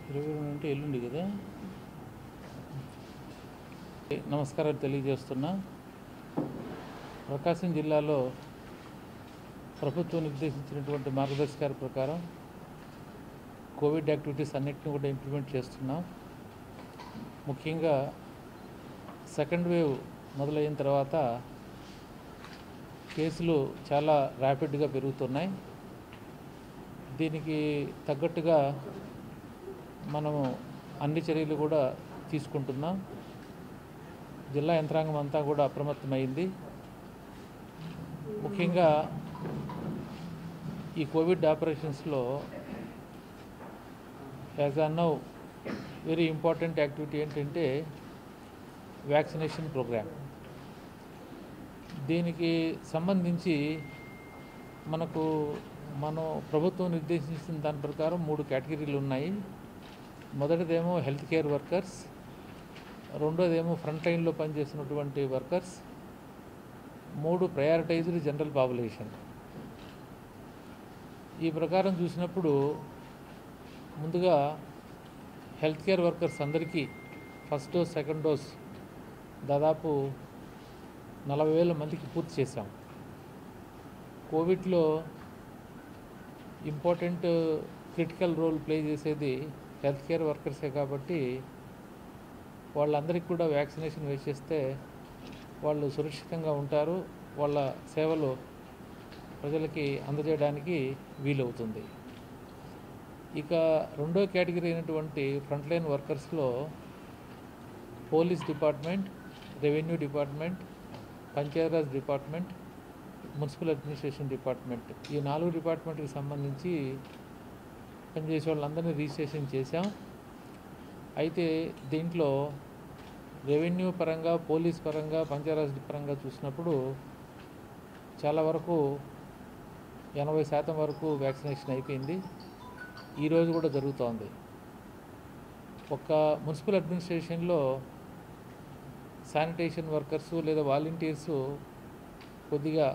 ఇరవై రెండు అంటే ఎల్లుండి కదా నమస్కారాలు తెలియజేస్తున్నా ప్రకాశం జిల్లాలో ప్రభుత్వం నిర్దేశించినటువంటి మార్గదర్శకాల ప్రకారం కోవిడ్ యాక్టివిటీస్ అన్నిటిని కూడా ఇంప్లిమెంట్ చేస్తున్నాం ముఖ్యంగా సెకండ్ వేవ్ మొదలైన తర్వాత కేసులు చాలా ర్యాపిడ్గా పెరుగుతున్నాయి దీనికి తగ్గట్టుగా మనము అన్ని చర్యలు కూడా తీసుకుంటున్నాం జిల్లా యంత్రాంగం అంతా కూడా అప్రమత్తమైంది ముఖ్యంగా ఈ కోవిడ్ ఆపరేషన్స్లో as on now very important activity ఏంటంటే వ్యాక్సినేషన్ ప్రోగ్రామ్ దీనికి సంబంధించి మనకు మనం ప్రభుత్వం నిర్దేశించిన దాని ప్రకారం మూడు కేటగిరీలు ఉన్నాయి మొదటిదేమో హెల్త్ కేర్ వర్కర్స్ రెండోదేమో ఫ్రంట్ లైన్లో పనిచేస్తున్నటువంటి వర్కర్స్ మూడు ప్రయారిటైజ్డ్ జనరల్ పాపులేషన్ ఈ ప్రకారం చూసినప్పుడు ముందుగా హెల్త్ కేర్ వర్కర్స్ అందరికీ ఫస్ట్ డోస్ సెకండ్ డోస్ దాదాపు నలభై వేల మందికి పూర్తి చేశాం కోవిడ్లో ఇంపార్టెంట్ క్రిటికల్ రోల్ ప్లే చేసేది హెల్త్ కేర్ వర్కర్సే కాబట్టి వాళ్ళందరికీ కూడా వ్యాక్సినేషన్ వేసేస్తే వాళ్ళు సురక్షితంగా ఉంటారు వాళ్ళ సేవలు ప్రజలకి అందజేయడానికి వీలవుతుంది ఇక రెండో కేటగిరీ అయినటువంటి ఫ్రంట్ లైన్ వర్కర్స్లో police department revenue department Panchayati Raj department municipal administration department ఈ నాలుగు డిపార్ట్మెంట్కి సంబంధించి పనిచేసే వాళ్ళందరినీ రిజిస్ట్రేషన్ చేశాం అయితే దీంట్లో రెవెన్యూ పరంగా పోలీస్ పరంగా పంచాయతీరాజ్ పరంగా చూసినప్పుడు చాలా వరకు ఎనభై శాతం వరకు వ్యాక్సినేషన్ అయిపోయింది ఈరోజు కూడా జరుగుతోంది ఒక మున్సిపల్ అడ్మినిస్ట్రేషన్లో శానిటేషన్ వర్కర్సు లేదా వాలంటీర్సు కొద్దిగా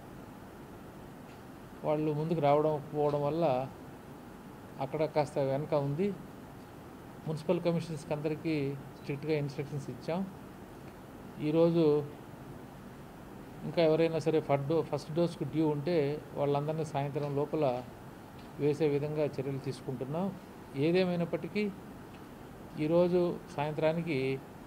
వాళ్ళు ముందుకు రావడం పోవడం వల్ల అక్కడ కాస్త వెనక ఉంది మున్సిపల్ కమిషనర్స్కి అందరికీ స్ట్రిక్ట్గా ఇన్స్ట్రక్షన్స్ ఇచ్చాం ఈరోజు ఇంకా ఎవరైనా సరే ఫస్ట్ డో ఫస్ట్ డోస్కి డ్యూ ఉంటే వాళ్ళందరినీ సాయంత్రం లోపల వేసే విధంగా చర్యలు తీసుకుంటున్నాం ఏదేమైనప్పటికీ ఈరోజు సాయంత్రానికి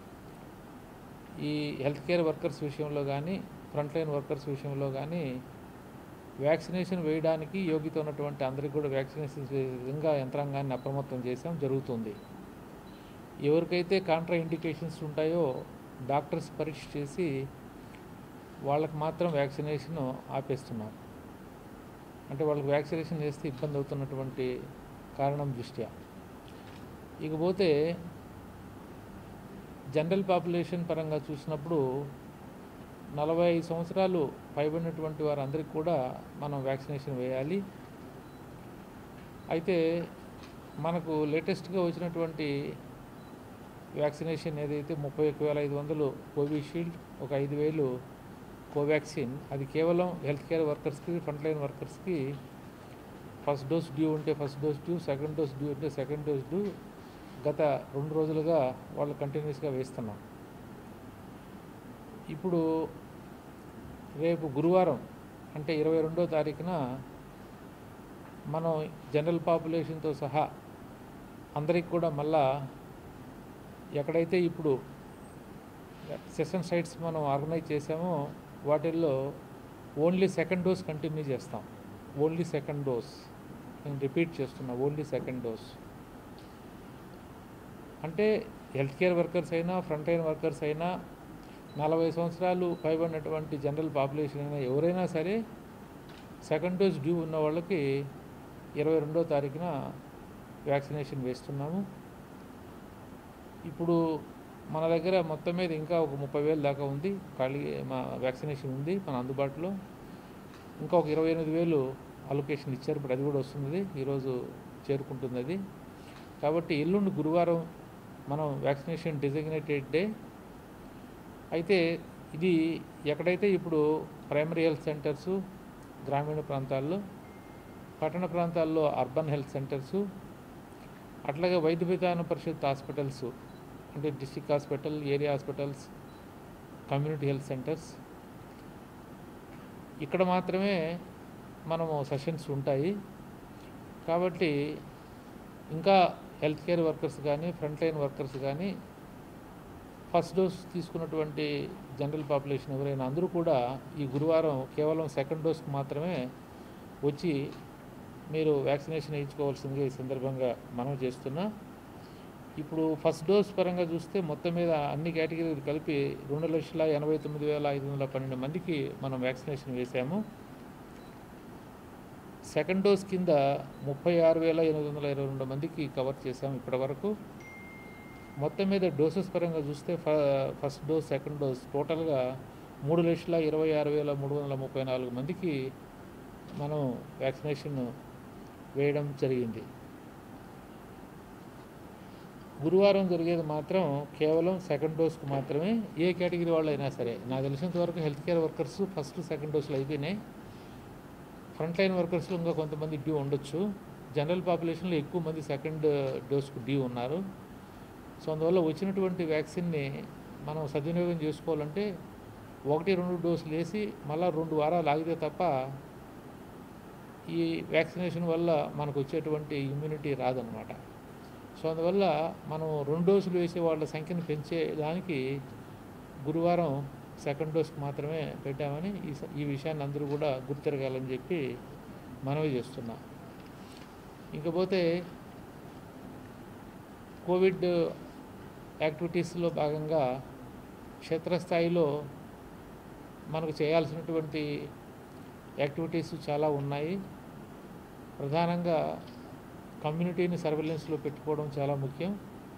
ఈ హెల్త్ కేర్ వర్కర్స్ విషయంలో కానీ ఫ్రంట్ లైన్ వర్కర్స్ విషయంలో కానీ వ్యాక్సినేషన్ వేయడానికి యోగ్యత ఉన్నటువంటి అందరికీ కూడా వ్యాక్సినేషన్ వేసే విధంగా యంత్రాంగాన్ని అప్రమత్తం చేసాం జరుగుతుంది ఎవరికైతే కాంట్రా ఇండికేషన్స్ ఉంటాయో డాక్టర్స్ పరీక్ష చేసి వాళ్ళకి మాత్రం వ్యాక్సినేషన్ ఆపేస్తున్నారు అంటే వాళ్ళకి వ్యాక్సినేషన్ చేస్తే ఇబ్బంది అవుతున్నటువంటి కారణం దృష్ట్యా ఇకపోతే జనరల్ పాపులేషన్ పరంగా చూసినప్పుడు నలభై ఐదు సంవత్సరాలు పైబడినటువంటి వారందరికీ కూడా మనం వ్యాక్సినేషన్ వేయాలి అయితే మనకు లేటెస్ట్గా వచ్చినటువంటి వ్యాక్సినేషన్ ఏదైతే ముప్పై ఒక్క వేల ఐదు వందలు కోవిషీల్డ్ ఒక ఐదు వేలు కోవాక్సిన్ అది కేవలం హెల్త్ కేర్ వర్కర్స్కి ఫ్రంట్ లైన్ వర్కర్స్కి ఫస్ట్ డోస్ డ్యూ ఉంటే first dose due second dose due ఉంటే సెకండ్ డోస్ డ్యూ గత రెండు రోజులుగా వాళ్ళు కంటిన్యూస్గా వేస్తున్నాం ఇప్పుడు రేపు గురువారం అంటే ఇరవై రెండో తారీఖున మనం జనరల్ పాపులేషన్తో సహా అందరికి కూడా మళ్ళా ఎక్కడైతే ఇప్పుడు సెషన్ సైట్స్ మనం ఆర్గనైజ్ చేసామో వాటిల్లో ఓన్లీ సెకండ్ డోస్ కంటిన్యూ చేస్తాం ఓన్లీ సెకండ్ డోస్ నేను రిపీట్ చేస్తున్నా ఓన్లీ సెకండ్ డోస్ అంటే హెల్త్ కేర్ వర్కర్స్ అయినా ఫ్రంట్ లైన్ వర్కర్స్ అయినా నలభై సంవత్సరాలు పైబడినటువంటి జనరల్ పాపులేషన్ అయినా ఎవరైనా సరే సెకండ్ డోస్ డ్యూ ఉన్న వాళ్ళకి ఇరవై రెండో తారీఖున వ్యాక్సినేషన్ వేస్తున్నాము ఇప్పుడు మన దగ్గర మొత్తం మీద ఇంకా ఒక ముప్పై వేలు దాకా ఉంది ఖాళీ మా వ్యాక్సినేషన్ ఉంది మన అందుబాటులో ఇంకా ఒక ఇరవై ఎనిమిది వేలు అలొకేషన్ ఇచ్చారు ఇప్పుడు అది కూడా వస్తుంది ఈరోజు చేరుకుంటుంది అది కాబట్టి ఎల్లుండి గురువారం మనం వ్యాక్సినేషన్ డిజిగ్నేటెడ్ డే అయితే ఇది ఎక్కడైతే ఇప్పుడు ప్రైమరీ హెల్త్ సెంటర్సు గ్రామీణ ప్రాంతాల్లో పట్టణ ప్రాంతాల్లో అర్బన్ హెల్త్ సెంటర్సు అట్లాగే వైద్య విధాన పరిషత్ హాస్పిటల్స్ అంటే district hospital area hospitals community health centres ఇక్కడ మాత్రమే మనము సెషన్స్ ఉంటాయి కాబట్టి ఇంకా హెల్త్ కేర్ వర్కర్స్ కానీ ఫ్రంట్ లైన్ వర్కర్స్ కానీ ఫస్ట్ డోస్ తీసుకున్నటువంటి జనరల్ పాపులేషన్ ఎవరైనా అందరూ కూడా ఈ గురువారం కేవలం సెకండ్ డోస్కి మాత్రమే వచ్చి మీరు వ్యాక్సినేషన్ వేయించుకోవాల్సిందిగా ఈ సందర్భంగా మనం చేస్తున్నా ఇప్పుడు ఫస్ట్ డోస్ పరంగా చూస్తే మొత్తం మీద అన్ని కేటగిరీలు కలిపి రెండు లక్షల ఎనభై తొమ్మిది వేల ఐదు వందల పన్నెండు మందికి మనం వ్యాక్సినేషన్ వేసాము సెకండ్ డోస్ కింద ముప్పై ఆరు వేల ఎనిమిది వందల ఇరవై రెండు మందికి కవర్ చేసాము ఇప్పటి వరకు మొత్తం మీద డోసెస్ పరంగా చూస్తే ఫ ఫస్ట్ డోస్ సెకండ్ డోస్ టోటల్గా మూడు లక్షల ఇరవై ఆరు వేల మూడు వందల ముప్పై నాలుగు మందికి మనం వ్యాక్సినేషన్ వేయడం జరిగింది గురువారం జరిగేది మాత్రం కేవలం సెకండ్ డోస్కి మాత్రమే ఏ కేటగిరీ వాళ్ళు అయినా సరే నాకు తెలిసినంత వరకు health care workers first second డోసులు అయిపోయినాయి ఫ్రంట్ లైన్ వర్కర్స్లో ఇంకా కొంతమంది డ్యూ ఉండొచ్చు జనరల్ పాపులేషన్లో ఎక్కువ మంది సెకండ్ డోస్కు డ్యూ ఉన్నారు సో అందువల్ల వచ్చినటువంటి వ్యాక్సిన్ని మనం సద్వినియోగం చేసుకోవాలంటే ఒకటి రెండు డోసులు వేసి మళ్ళీ రెండు వారాలు ఆగితే తప్ప ఈ వ్యాక్సినేషన్ వల్ల మనకు వచ్చేటువంటి ఇమ్యూనిటీ రాదనమాట సో అందువల్ల మనం రెండు డోసులు వేసే వాళ్ళ సంఖ్యను పెంచేదానికి గురువారం సెకండ్ డోస్కి మాత్రమే పెట్టామని ఈ స- ఈ విషయాన్ని అందరూ కూడా గుర్తిరగాలని చెప్పి మనవి చేస్తున్నా ఇంకపోతే కోవిడ్ యాక్టివిటీస్లో భాగంగా క్షేత్రస్థాయిలో మనకు చేయాల్సినటువంటి యాక్టివిటీస్ చాలా ఉన్నాయి ప్రధానంగా కమ్యూనిటీని సర్వేలెన్స్లో పెట్టుకోవడం చాలా ముఖ్యం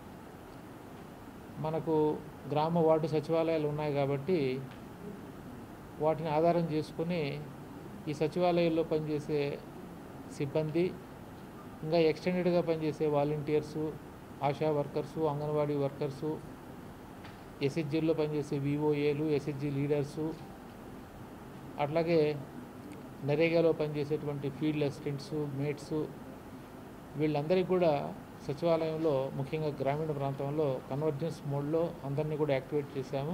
మనకు గ్రామ వార్డు సచివాలయాలు ఉన్నాయి కాబట్టి వాటిని ఆధారం చేసుకొని ఈ సచివాలయాల్లో పనిచేసే సిబ్బంది ఇంకా ఎక్స్టెండెడ్గా పనిచేసే volunteers ASHA workers Anganwadi workers ఎస్హెచ్జీల్లో పనిచేసే విఓఏలు ఎస్హెచ్జి లీడర్సు అట్లాగే నరేగాలో పనిచేసేటువంటి ఫీల్డ్ అసిస్టెంట్స్ మేట్స్ వీళ్ళందరికీ కూడా సచివాలయంలో ముఖ్యంగా గ్రామీణ ప్రాంతంలో కన్వర్జెన్స్ మోడ్లో అందరినీ కూడా యాక్టివేట్ చేశాము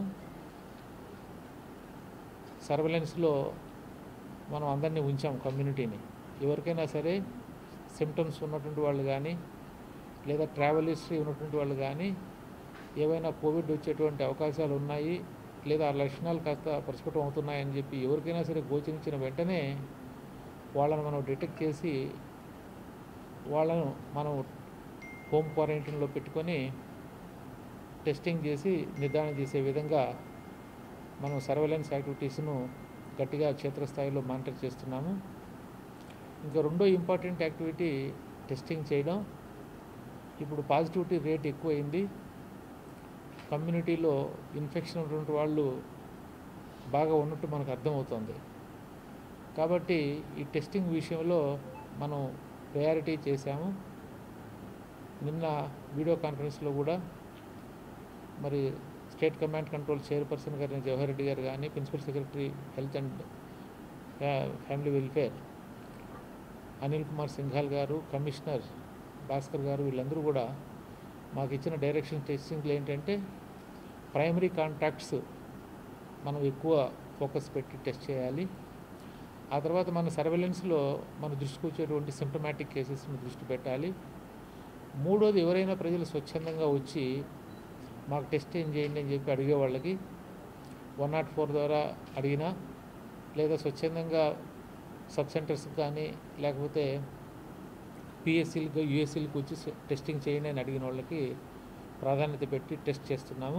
సర్వేలెన్స్లో మనం అందరినీ ఉంచాం కమ్యూనిటీని ఎవరికైనా సరే సిమ్టమ్స్ ఉన్నటువంటి వాళ్ళు కానీ లేదా ట్రావెల్ హిస్టరీ ఉన్నటువంటి వాళ్ళు కానీ ఏవైనా కోవిడ్ వచ్చేటువంటి అవకాశాలు ఉన్నాయి లేదా ఆ లక్షణాలు కాస్త ప్రస్ఫుటం అవుతున్నాయని చెప్పి ఎవరికైనా సరే గోచరించిన వెంటనే వాళ్ళని మనం డిటెక్ట్ చేసి వాళ్ళను మనం హోమ్ క్వారంటైన్లో పెట్టుకొని టెస్టింగ్ చేసి నిర్ధారణ చేసే విధంగా మనం సర్వేలెన్స్ యాక్టివిటీస్ను గట్టిగా క్షేత్రస్థాయిలో మానిటర్ చేస్తున్నాము ఇంకా రెండో ఇంపార్టెంట్ యాక్టివిటీ టెస్టింగ్ చేయడం ఇప్పుడు పాజిటివిటీ రేట్ ఎక్కువైంది కమ్యూనిటీలో ఇన్ఫెక్షన్ ఉన్నటువంటి వాళ్ళు బాగా ఉన్నట్టు మనకు అర్థమవుతుంది కాబట్టి ఈ టెస్టింగ్ విషయంలో మనం ప్రయారిటీ చేశాము నిన్న వీడియో కాన్ఫరెన్స్లో కూడా మరి స్టేట్ కమాండ్ కంట్రోల్ చైర్పర్సన్ గారిని జవహర్ రెడ్డి గారు కానీ principal secretary health and family welfare Anil Kumar Singhal గారు కమిషనర్ భాస్కర్ గారు వీళ్ళందరూ కూడా మాకు ఇచ్చిన డైరెక్షన్ టెస్టింగ్లు ఏంటంటే ప్రైమరీ కాంటాక్ట్స్ మనం ఎక్కువ ఫోకస్ పెట్టి టెస్ట్ చేయాలి ఆ తర్వాత మన సర్వేలెన్స్లో మన దృష్టికి వచ్చేటువంటి సిమ్టమాటిక్ కేసెస్ని దృష్టి పెట్టాలి మూడోది ఎవరైనా ప్రజలు స్వచ్ఛందంగా వచ్చి మాకు టెస్ట్ ఏం చేయండి అని చెప్పి అడిగే వాళ్ళకి వన్ నాట్ ఫోర్ ద్వారా అడిగినా లేదా స్వచ్ఛందంగా సబ్ సెంటర్స్కి కానీ లేకపోతే పిఎస్సీలకు యూఎస్సీలకు వచ్చి సె- టెస్టింగ్ చేయండి అని అడిగిన వాళ్ళకి ప్రాధాన్యత పెట్టి టెస్ట్ చేస్తున్నాము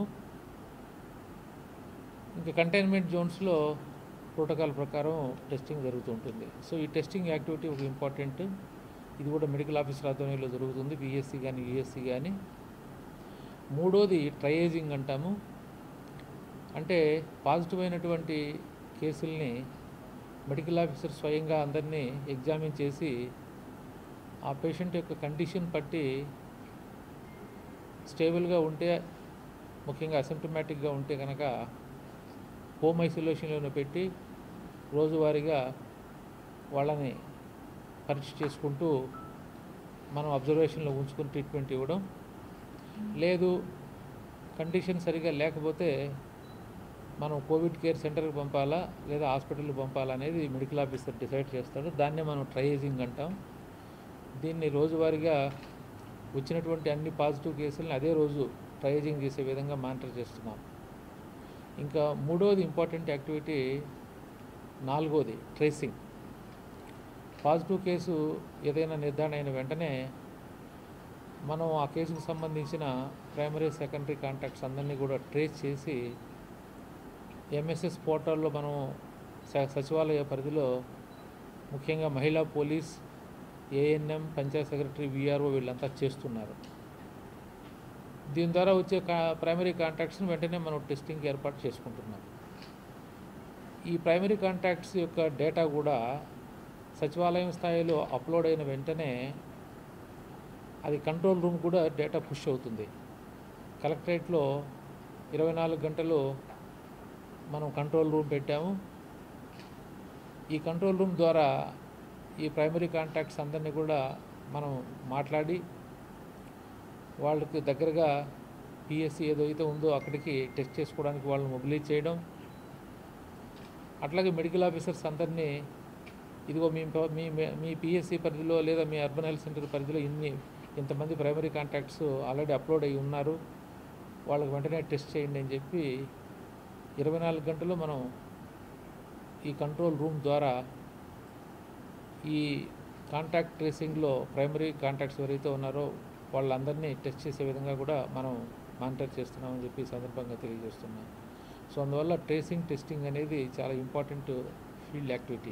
ఇంకా కంటైన్మెంట్ జోన్స్లో ప్రోటోకాల్ ప్రకారం టెస్టింగ్ జరుగుతూ ఉంటుంది సో ఈ టెస్టింగ్ యాక్టివిటీ ఒక ఇంపార్టెంట్ ఇది కూడా మెడికల్ ఆఫీసర్ ఆధ్వర్యంలో జరుగుతుంది బిఎస్సి కానీ యూఎస్సి కానీ మూడోది ట్రయేజింగ్ అంటాము అంటే పాజిటివ్ అయినటువంటి కేసుల్ని మెడికల్ ఆఫీసర్ స్వయంగా అందరినీ ఎగ్జామిన్ చేసి ఆ పేషెంట్ యొక్క కండిషన్ బట్టి స్టేబుల్గా ఉంటే ముఖ్యంగా అసిమ్టమాటిక్గా ఉంటే కనుక హోమ్ ఐసోలేషన్లోనే పెట్టి రోజువారీగా వాళ్ళని పరీక్ష చేసుకుంటూ మనం అబ్జర్వేషన్లో ఉంచుకుని ట్రీట్మెంట్ ఇవ్వడం లేదు కండిషన్ సరిగా లేకపోతే మనం కోవిడ్ కేర్ సెంటర్కి పంపాలా లేదా హాస్పిటల్కి పంపాలా అనేది మెడికల్ ఆఫీసర్ డిసైడ్ చేస్తాడు దాన్నే మనం ట్రయేజింగ్ అంటాం దీన్ని రోజువారీగా వచ్చినటువంటి అన్ని పాజిటివ్ కేసులను అదే రోజు ట్రయేజింగ్ చేసే విధంగా మానిటర్ చేస్తున్నాం ఇంకా మూడవది ఇంపార్టెంట్ యాక్టివిటీ నాలుగోది ట్రేసింగ్ పాజిటివ్ కేసు ఏదైనా నిర్ధారణ అయిన వెంటనే మనం ఆ కేసుకు సంబంధించిన ప్రైమరీ సెకండరీ కాంటాక్ట్స్ అందరినీ కూడా ట్రేస్ చేసి ఎంఎస్ఎస్ పోర్టల్లో మనం స- సచివాలయ పరిధిలో ముఖ్యంగా మహిళా police ANM panchayat secretary VRO వీళ్ళంతా చేస్తున్నారు దీని ద్వారా వచ్చే కా ప్రైమరీ కాంటాక్ట్స్ని వెంటనే మనం టెస్టింగ్కి ఏర్పాటు చేసుకుంటున్నాం ఈ ప్రైమరీ కాంటాక్ట్స్ యొక్క డేటా కూడా సచివాలయం స్థాయిలో అప్లోడ్ అయిన వెంటనే అది కంట్రోల్ రూమ్ కూడా డేటా పుష్ అవుతుంది కలెక్టరేట్లో ఇరవై నాలుగు గంటలు మనం కంట్రోల్ రూమ్ పెట్టాము ఈ కంట్రోల్ రూమ్ ద్వారా ఈ ప్రైమరీ కాంటాక్ట్స్ అందరినీ కూడా మనం మాట్లాడి వాళ్ళకి దగ్గరగా పిఎస్సి ఏదైతే ఉందో అక్కడికి టెస్ట్ చేసుకోవడానికి వాళ్ళని మొబిలైజ్ చేయడం అట్లాగే మెడికల్ ఆఫీసర్స్ అందరినీ ఇదిగో మీ ప- మీ మీ- మీ పిఎస్సి పరిధిలో లేదా మీ అర్బన్ హెల్త్ సెంటర్ పరిధిలో ఇన్ని ఇంతమంది ప్రైమరీ కాంటాక్ట్స్ ఆల్రెడీ అప్లోడ్ అయ్యి ఉన్నారు వాళ్ళకి వెంటనే టెస్ట్ చేయండి అని చెప్పి ఇరవై నాలుగు గంటలు మనం ఈ కంట్రోల్ రూమ్ ద్వారా ఈ కాంటాక్ట్ ట్రేసింగ్లో ప్రైమరీ కాంటాక్ట్స్ ఎవరైతే ఉన్నారో వాళ్ళందరినీ టెస్ట్ చేసే విధంగా కూడా మనం మానిటర్ చేస్తున్నామని చెప్పి ఈ సందర్భంగా తెలియజేస్తున్నాం సో అందువల్ల ట్రేసింగ్ టెస్టింగ్ అనేది చాలా ఇంపార్టెంట్ ఫీల్డ్ యాక్టివిటీ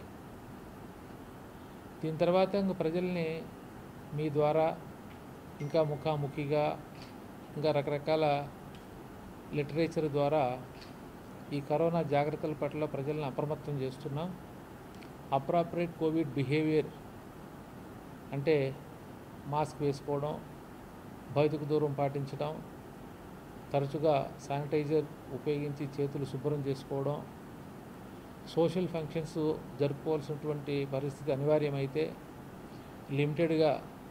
దీని తర్వాత ఇంకా ప్రజల్ని మీ ద్వారా ఇంకా ముఖాముఖిగా ఇంకా రకరకాల లిటరేచర్ ద్వారా ఈ కరోనా జాగ్రత్తల పట్ల ప్రజలను అప్రమత్తం చేస్తున్నాం అప్రాపరేట్ కోవిడ్ బిహేవియర్ అంటే మాస్క్ వేసుకోవడం భౌతిక దూరం పాటించడం తరచుగా శానిటైజర్ ఉపయోగించి చేతులు శుభ్రం చేసుకోవడం సోషల్ ఫంక్షన్స్ జరుపుకోవాల్సినటువంటి పరిస్థితి అనివార్యమైతే లిమిటెడ్గా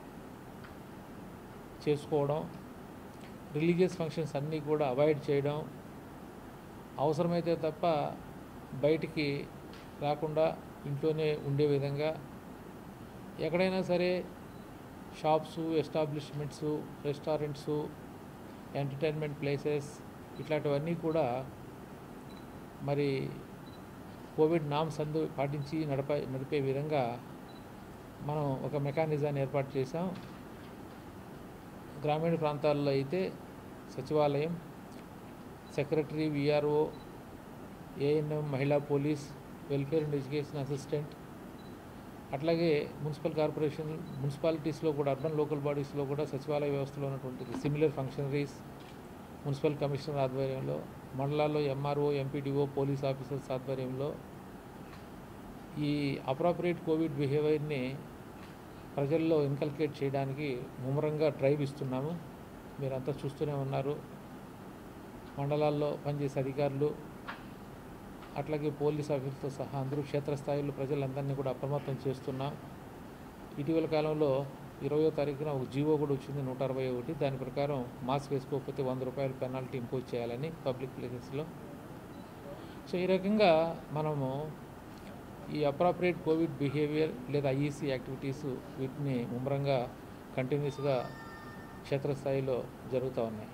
చేసుకోవడం రిలీజియస్ ఫంక్షన్స్ అన్నీ కూడా అవాయిడ్ చేయడం అవసరమైతే తప్ప బయటికి రాకుండా ఇంట్లోనే ఉండే విధంగా ఎక్కడైనా సరే shops establishments restaurants entertainment places ఇట్లాంటివన్నీ కూడా మరి కోవిడ్ నామ్స్ అందు పాటించి నడప నడిపే విధంగా మనం ఒక మెకానిజాన్ని ఏర్పాటు చేసాం గ్రామీణ ప్రాంతాల్లో అయితే సచివాలయం సెక్రటరీ విఆర్ఓ ఏఎన్ఎం మహిళా police welfare and education assistant అట్లాగే మున్సిపల్ కార్పొరేషన్ మున్సిపాలిటీస్లో కూడా అర్బన్ లోకల్ బాడీస్లో కూడా సచివాలయ వ్యవస్థలో ఉన్నటువంటి సిమిలర్ ఫంక్షనరీస్ మున్సిపల్ కమిషనర్ ఆధ్వర్యంలో మండలాల్లో ఎంఆర్ఓ ఎంపీడీఓ పోలీస్ ఆఫీసర్స్ ఆధ్వర్యంలో ఈ అప్రాపరేట్ కోవిడ్ బిహేవియర్ని ప్రజల్లో ఇన్కల్కేట్ చేయడానికి ముమ్మరంగా డ్రైవ్ ఇస్తున్నాము మీరంతా చూస్తూనే ఉన్నారు మండలాల్లో పనిచేసే అధికారులు అట్లాగే పోలీస్ ఆఫీసులతో సహా అందరూ క్షేత్రస్థాయిలో ప్రజలందరినీ కూడా అప్రమత్తం చేస్తున్నాం ఇటీవల కాలంలో ఇరవయో తారీఖున ఒక జీవో కూడా వచ్చింది నూట అరవై ఒకటి దాని ప్రకారం మాస్క్ వేసుకోకపోతే వంద రూపాయల పెనాల్టీ ఇంపోజ్ చేయాలని పబ్లిక్ ప్లేసెస్లో సో ఈ రకంగా మనము ఈ అప్రాపరేట్ కోవిడ్ బిహేవియర్ లేదా ఐఈసీ యాక్టివిటీస్ వీటిని ముమ్మరంగా కంటిన్యూస్గా క్షేత్రస్థాయిలో జరుగుతూ ఉన్నాయి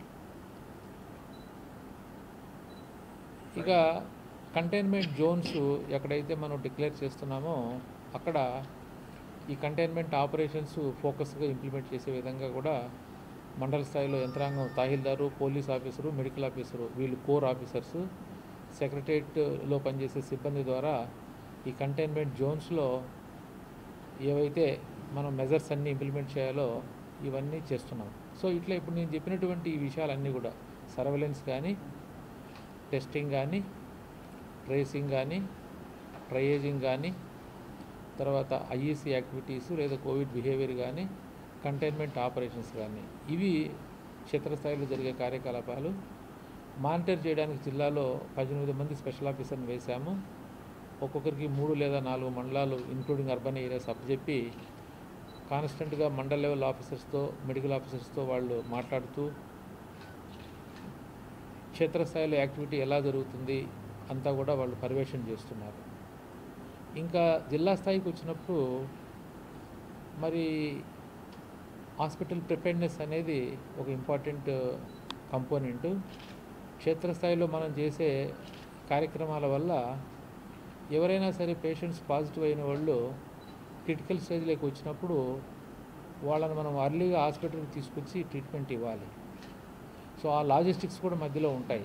ఇక కంటైన్మెంట్ జోన్స్ ఎక్కడైతే మనం డిక్లేర్ చేస్తున్నామో అక్కడ ఈ కంటైన్మెంట్ ఆపరేషన్స్ ఫోకస్గా ఇంప్లిమెంట్ చేసే విధంగా కూడా మండల స్థాయిలో యంత్రాంగం తహసీల్దారు పోలీస్ ఆఫీసరు మెడికల్ ఆఫీసరు వీళ్ళు కోర్ ఆఫీసర్స్ సెక్రటరియట్లో పనిచేసే సిబ్బంది ద్వారా ఈ కంటైన్మెంట్ జోన్స్లో ఏవైతే మనం మెజర్స్ అన్నీ ఇంప్లిమెంట్ చేయాలో ఇవన్నీ చేస్తున్నాం సో ఇట్లా ఇప్పుడు నేను చెప్పినటువంటి ఈ విషయాలన్నీ కూడా సర్వేలెన్స్ కానీ టెస్టింగ్ కానీ ట్రేసింగ్ కానీ ట్రయేజింగ్ కానీ తర్వాత ఐఈసీ యాక్టివిటీస్ లేదా కోవిడ్ బిహేవియర్ కానీ కంటైన్మెంట్ ఆపరేషన్స్ కానీ ఇవి క్షేత్రస్థాయిలో జరిగే కార్యకలాపాలు మానిటర్ చేయడానికి జిల్లాలో పద్దెనిమిది మంది స్పెషల్ ఆఫీసర్ని వేశాము ఒక్కొక్కరికి మూడు లేదా నాలుగు మండలాలు ఇంక్లూడింగ్ అర్బన్ ఏరియాస్ అప్పచెప్పి కాన్స్టెంట్గా మండల్ లెవెల్ ఆఫీసర్స్తో మెడికల్ ఆఫీసర్స్తో వాళ్ళు మాట్లాడుతూ క్షేత్రస్థాయిలో యాక్టివిటీ ఎలా జరుగుతుంది అంతా కూడా వాళ్ళు పర్యవేక్షణ చేస్తున్నారు ఇంకా జిల్లా స్థాయికి వచ్చినప్పుడు మరి హాస్పిటల్ ప్రిపేర్నెస్ అనేది ఒక ఇంపార్టెంట్ కంపోనెంట్ క్షేత్రస్థాయిలో మనం చేసే కార్యక్రమాల వల్ల ఎవరైనా సరే పేషెంట్స్ పాజిటివ్ అయిన వాళ్ళు క్రిటికల్ స్టేజ్లోకి వచ్చినప్పుడు వాళ్ళని మనం అర్లీగా హాస్పిటల్కి తీసుకొచ్చి ట్రీట్మెంట్ ఇవ్వాలి సో ఆ లాజిస్టిక్స్ కూడా మధ్యలో ఉంటాయి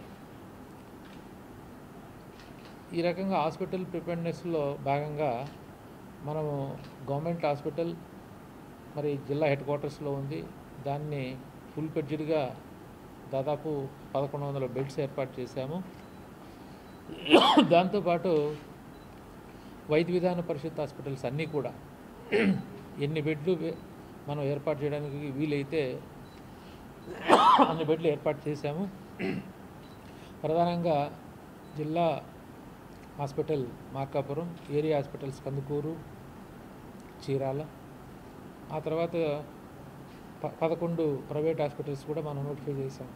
ఈ రకంగా హాస్పిటల్ ప్రిపేర్నెస్లో భాగంగా మనము గవర్నమెంట్ హాస్పిటల్ మరి జిల్లా హెడ్ క్వార్టర్స్లో ఉంది దాన్ని ఫుల్ పెడ్జ్డ్గా దాదాపు పదకొండు వందల బెడ్స్ ఏర్పాటు చేశాము దాంతోపాటు వైద్య విధాన పరిషత్ హాస్పిటల్స్ అన్నీ కూడా ఎన్ని బెడ్లు వే- మనం ఏర్పాటు చేయడానికి వీలైతే అన్ని బెడ్లు ఏర్పాటు చేశాము ప్రధానంగా జిల్లా hospital Markapuram area hospitals Kandukur Chirala ఆ తర్వాత ప పదకొండు ప్రైవేట్ హాస్పిటల్స్ కూడా మనం నోటిఫై చేశాం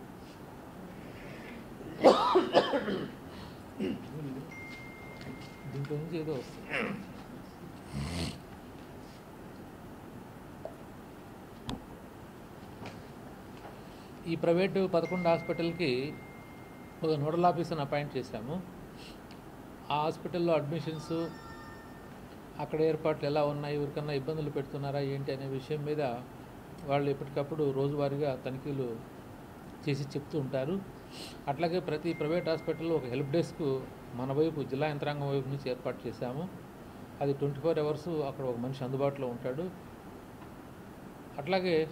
దీంట్లో నుంచి ఏదో వస్తుంది ఈ ప్రైవేటు పదకొండు హాస్పిటల్కి ఒక నోడల్ ఆఫీసర్ని అపాయింట్ చేశాము ఆ హాస్పిటల్లో అడ్మిషన్స్ అక్కడ ఏర్పాట్లు ఎలా ఉన్నాయి ఎవరికన్నా ఇబ్బందులు పెడుతున్నారా ఏంటి అనే విషయం మీద వాళ్ళు ఎప్పటికప్పుడు రోజువారీగా తనిఖీలు చేసి చెప్తూ ఉంటారు అట్లాగే ప్రతి ప్రైవేట్ హాస్పిటల్లో ఒక హెల్ప్ డెస్క్ మన వైపు జిల్లా యంత్రాంగం వైపు నుంచి ఏర్పాటు చేశాము అది ట్వంటీ ఫోర్ అవర్స్ అక్కడ ఒక మనిషి అందుబాటులో ఉంటాడు అట్లాగే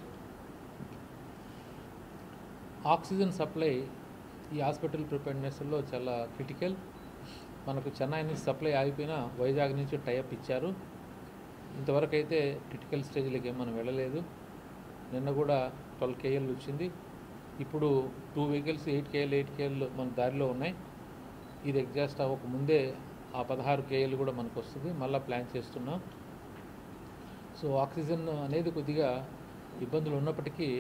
ఆక్సిజన్ సప్లై ఈ హాస్పిటల్ ప్రిపేర్నెస్లో చాలా క్రిటికల్ మనకు చెన్నై నుంచి సప్లై ఆగిపోయినా వైజాగ్ నుంచి టైఅప్ ఇచ్చారు ఇంతవరకు అయితే క్రిటికల్ స్టేజ్లోకి ఏం మనం వెళ్ళలేదు నిన్న కూడా ట్వెల్వ్ కేఎల్ వచ్చింది ఇప్పుడు two vehicles eight KL eight KL మన దారిలో ఉన్నాయి ఇది ఎగ్జాస్ట్ అవ్వక ముందే ఆ పదహారు కేఎల్ కూడా మనకు వస్తుంది మళ్ళీ ప్లాన్ చేస్తున్నాం సో ఆక్సిజన్ అనేది కొద్దిగా ఇబ్బందులు ఉన్నప్పటికీ